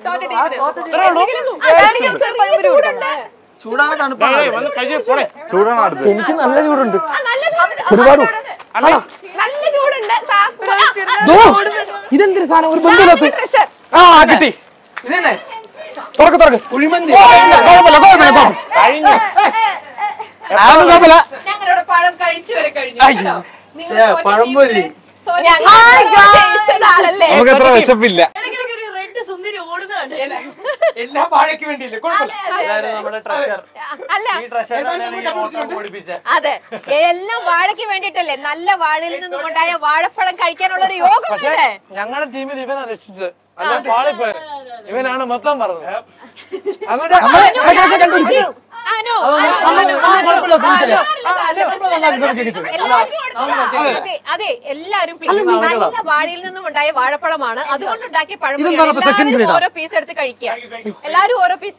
S7: അതാണെങ്കിൽ ചെറിയ ചൂടുണ്ട്.
S1: ചൂടാണ്
S4: ഡേയ്
S1: തണുപ്പാണ്
S4: ഡേയ് വന്ന് കഴിച്ച് പോടെ
S5: ചൂടാണ് അടുത്ത്
S6: എനിക്ക് നല്ല ചൂടുണ്ട്
S7: ആ, നല്ല ചൂടുണ്ട്.
S6: ഒരുപാട്
S4: അമ്മേ
S7: നല്ല ചൂടുണ്ട് സാഫ്- ആ, ആ,
S6: ദോ, ഇതെന്തൊരു സാധനം ഒരു ബന്ധമില്ലാത്ത
S7: ട്രഷർ.
S6: ആ കിട്ടി
S1: ഇതന്നെ
S6: തുറക്ക് തുറക്ക്
S1: കുഴിമന്തി
S6: ഓ, ഇല്ല, കുഴപ്പമില്ല കുഴപ്പമില്ല കുഴപ്പമില്ല.
S4: കഴിഞ്ഞു
S6: അതൊന്നും കുഴപ്പമില്ല
S7: ഞങ്ങളിവിടെ പഴം കഴിച്ചു വരെ കഴിഞ്ഞു
S6: അയ്യോ.
S7: നിങ്ങൾ
S1: ശ്ശേ,
S7: തോറ്റ
S1: പഴംപൊരി.
S7: ടീം. ഞങ്ങൾ ജയിച്ചതാണല്ലേ
S5: നമുക്ക് എത്ര വിശപ്പില്ല
S3: ഇടയ്ക്കിടയ്ക്ക് ഒരു റെഡ് സുന്ദരി ഓടുന്നതാണ്
S6: എല്ലാ വാഴയ്ക്ക് വേണ്ടിയില്ലേ കുഴപ്പമില്ല
S1: ഇതായിരുന്നു നമ്മുടെ ട്രഷർ
S2: അല്ല
S1: ഈ ട്രഷറിനാണ് എനിക്ക് ഓട്ടം ഓടിപ്പിച്ചത്
S2: അതെ എല്ലാം വാഴയ്ക്ക് വേണ്ടിട്ടല്ലേ നല്ല വാഴയിൽ നിന്നും ഉണ്ടായ വാഴപ്പഴം കഴിക്കാനുള്ള ഒരു യോഗം വേണ്ടേ
S1: ഞങ്ങളുടെ ടീമിൽ ഇവനാ രക്ഷിച്ചത് അല്ല പാളിപ്പോയ ഇവനാണ് മൊത്തം പറഞ്ഞത് അങ്ങോട്ട്
S6: നമ്മളെ ഇടയ്ക്കിടയ്ക്ക് കണ്ടുപിടിച്ചു
S2: അനു
S6: കുഴപ്പമില്ല ശ്രമിച്ചില്ല ആ, അല്ലേ, നമ്മൾ നന്നായിട്ട് ശ്രമിക്കുകയൊക്കെ ചെയ്തു.
S2: അതെ, അതെ എല്ലാരും please, നല്ല വാഴയിൽ നിന്നും ഉണ്ടായ വാഴപ്പഴമാണ് അതുകൊണ്ട് ഉണ്ടാക്കിയ
S6: ഇതെന്താണ് ഇപ്പൊ second
S2: പഴം
S6: grade ആ?
S2: ഓരോ പീസ് എടുത്ത് കഴിക്കുക എല്ലാരും ഓരോ പീസ്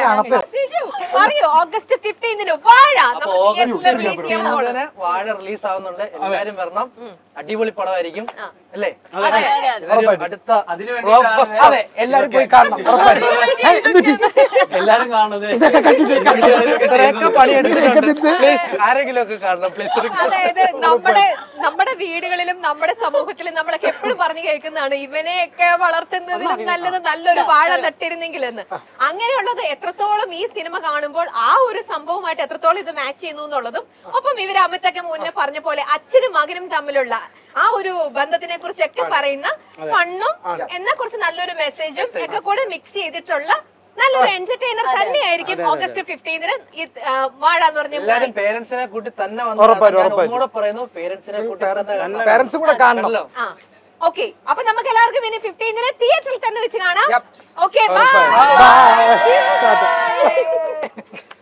S2: പറയൂ ഓഗസ്റ്റ് ഫിഫ്റ്റീൻതിന് വാഴ
S1: അപ്പൊ
S2: നമുക്ക്
S1: ഓഗസ്റ്റ്
S2: guest ല് release ചെയ്യാൻ പോവാണ്.
S1: ഫിഫ്റ്റീൻതിന് വാഴ റിലീസ് ആവുന്നുണ്ട് എല്ലാരും വരണം അടിപൊളി പടമായിരിക്കും അല്ലേ
S2: അതെ.
S1: ഇതൊരു അടുത്ത
S6: Blockbuster. അതെ എല്ലാരും പോയി കാണണം ഉറപ്പായിട്ടും. ഏയ്, എന്ത് പറ്റി?
S1: എല്ലാരും കാണുന്നത്
S6: ഇതൊക്കെ കണ്ടിട്ട്
S1: ഇത്രയൊക്കെ പണിയെടുത്തിട്ടുണ്ട്
S6: ഇതൊക്കെ
S1: പ്ലീസ് ആരെങ്കിലും ഒക്കെ കാണണം പ്ലീസ്
S2: അതായത് നമ്മുടെ നമ്മുടെ വീടുകളിലും നമ്മുടെ സമൂഹത്തിലും നമ്മളൊക്കെ എപ്പോഴും പറഞ്ഞു കേൾക്കുന്നതാണ് ഇവനെയൊക്കെ വളർത്തുന്നതിലും നല്ലത് നല്ലൊരു വാഴ നട്ടിരുന്നെങ്കിൽ എന്ന് അങ്ങനെയുള്ളത് എത്രത്തോളം ഈ സിനിമ കാണുമ്പോൾ ആ ഒരു സംഭവമായിട്ട് എത്രത്തോളം ഇത് മാച്ച് ചെയ്യുന്നു എന്നുള്ളതും ഒപ്പം ഇവർ അമിത്തൊക്കെ മുന്നേ പറഞ്ഞ പോലെ അച്ഛനും മകനും തമ്മിലുള്ള ആ ഒരു ബന്ധത്തിനെ കുറിച്ചൊക്കെ പറയുന്ന ഫണ്ണും എന്നെ കുറിച്ച് നല്ലൊരു മെസ്സേജും ഒക്കെ കൂടെ മിക്സ് ചെയ്തിട്ടുള്ള നല്ലൊരു എന്റർടൈനർ തന്നെയായിരിക്കും ഓഗസ്റ്റ് ഫിഫ്റ്റീൻതിന് ഈ ആ, വാഴ എന്ന് പറഞ്ഞ
S1: എല്ലാരും പേരൻസിനെ കൂട്ടി തന്നെ
S6: ഉറപ്പായിട്ടും,
S1: വന്നു
S6: ഉറപ്പായിട്ടും.
S1: ഒന്നുകൂടെ പറയുന്നു പേരൻസിനെ കൂട്ടി തന്നെ കാണണം.
S6: പാരന്റ്സും കൂടെ കാണണം
S1: കണ്ടല്ലോ?
S2: ആ ഓക്കെ അപ്പൊ നമുക്ക് എല്ലാവർക്കും ഇനി ഫിഫ്റ്റീൻതിന് തിയേറ്ററിൽ തന്നെ വെച്ച് കാണാം
S6: Yep.
S2: Okay
S6: Bye.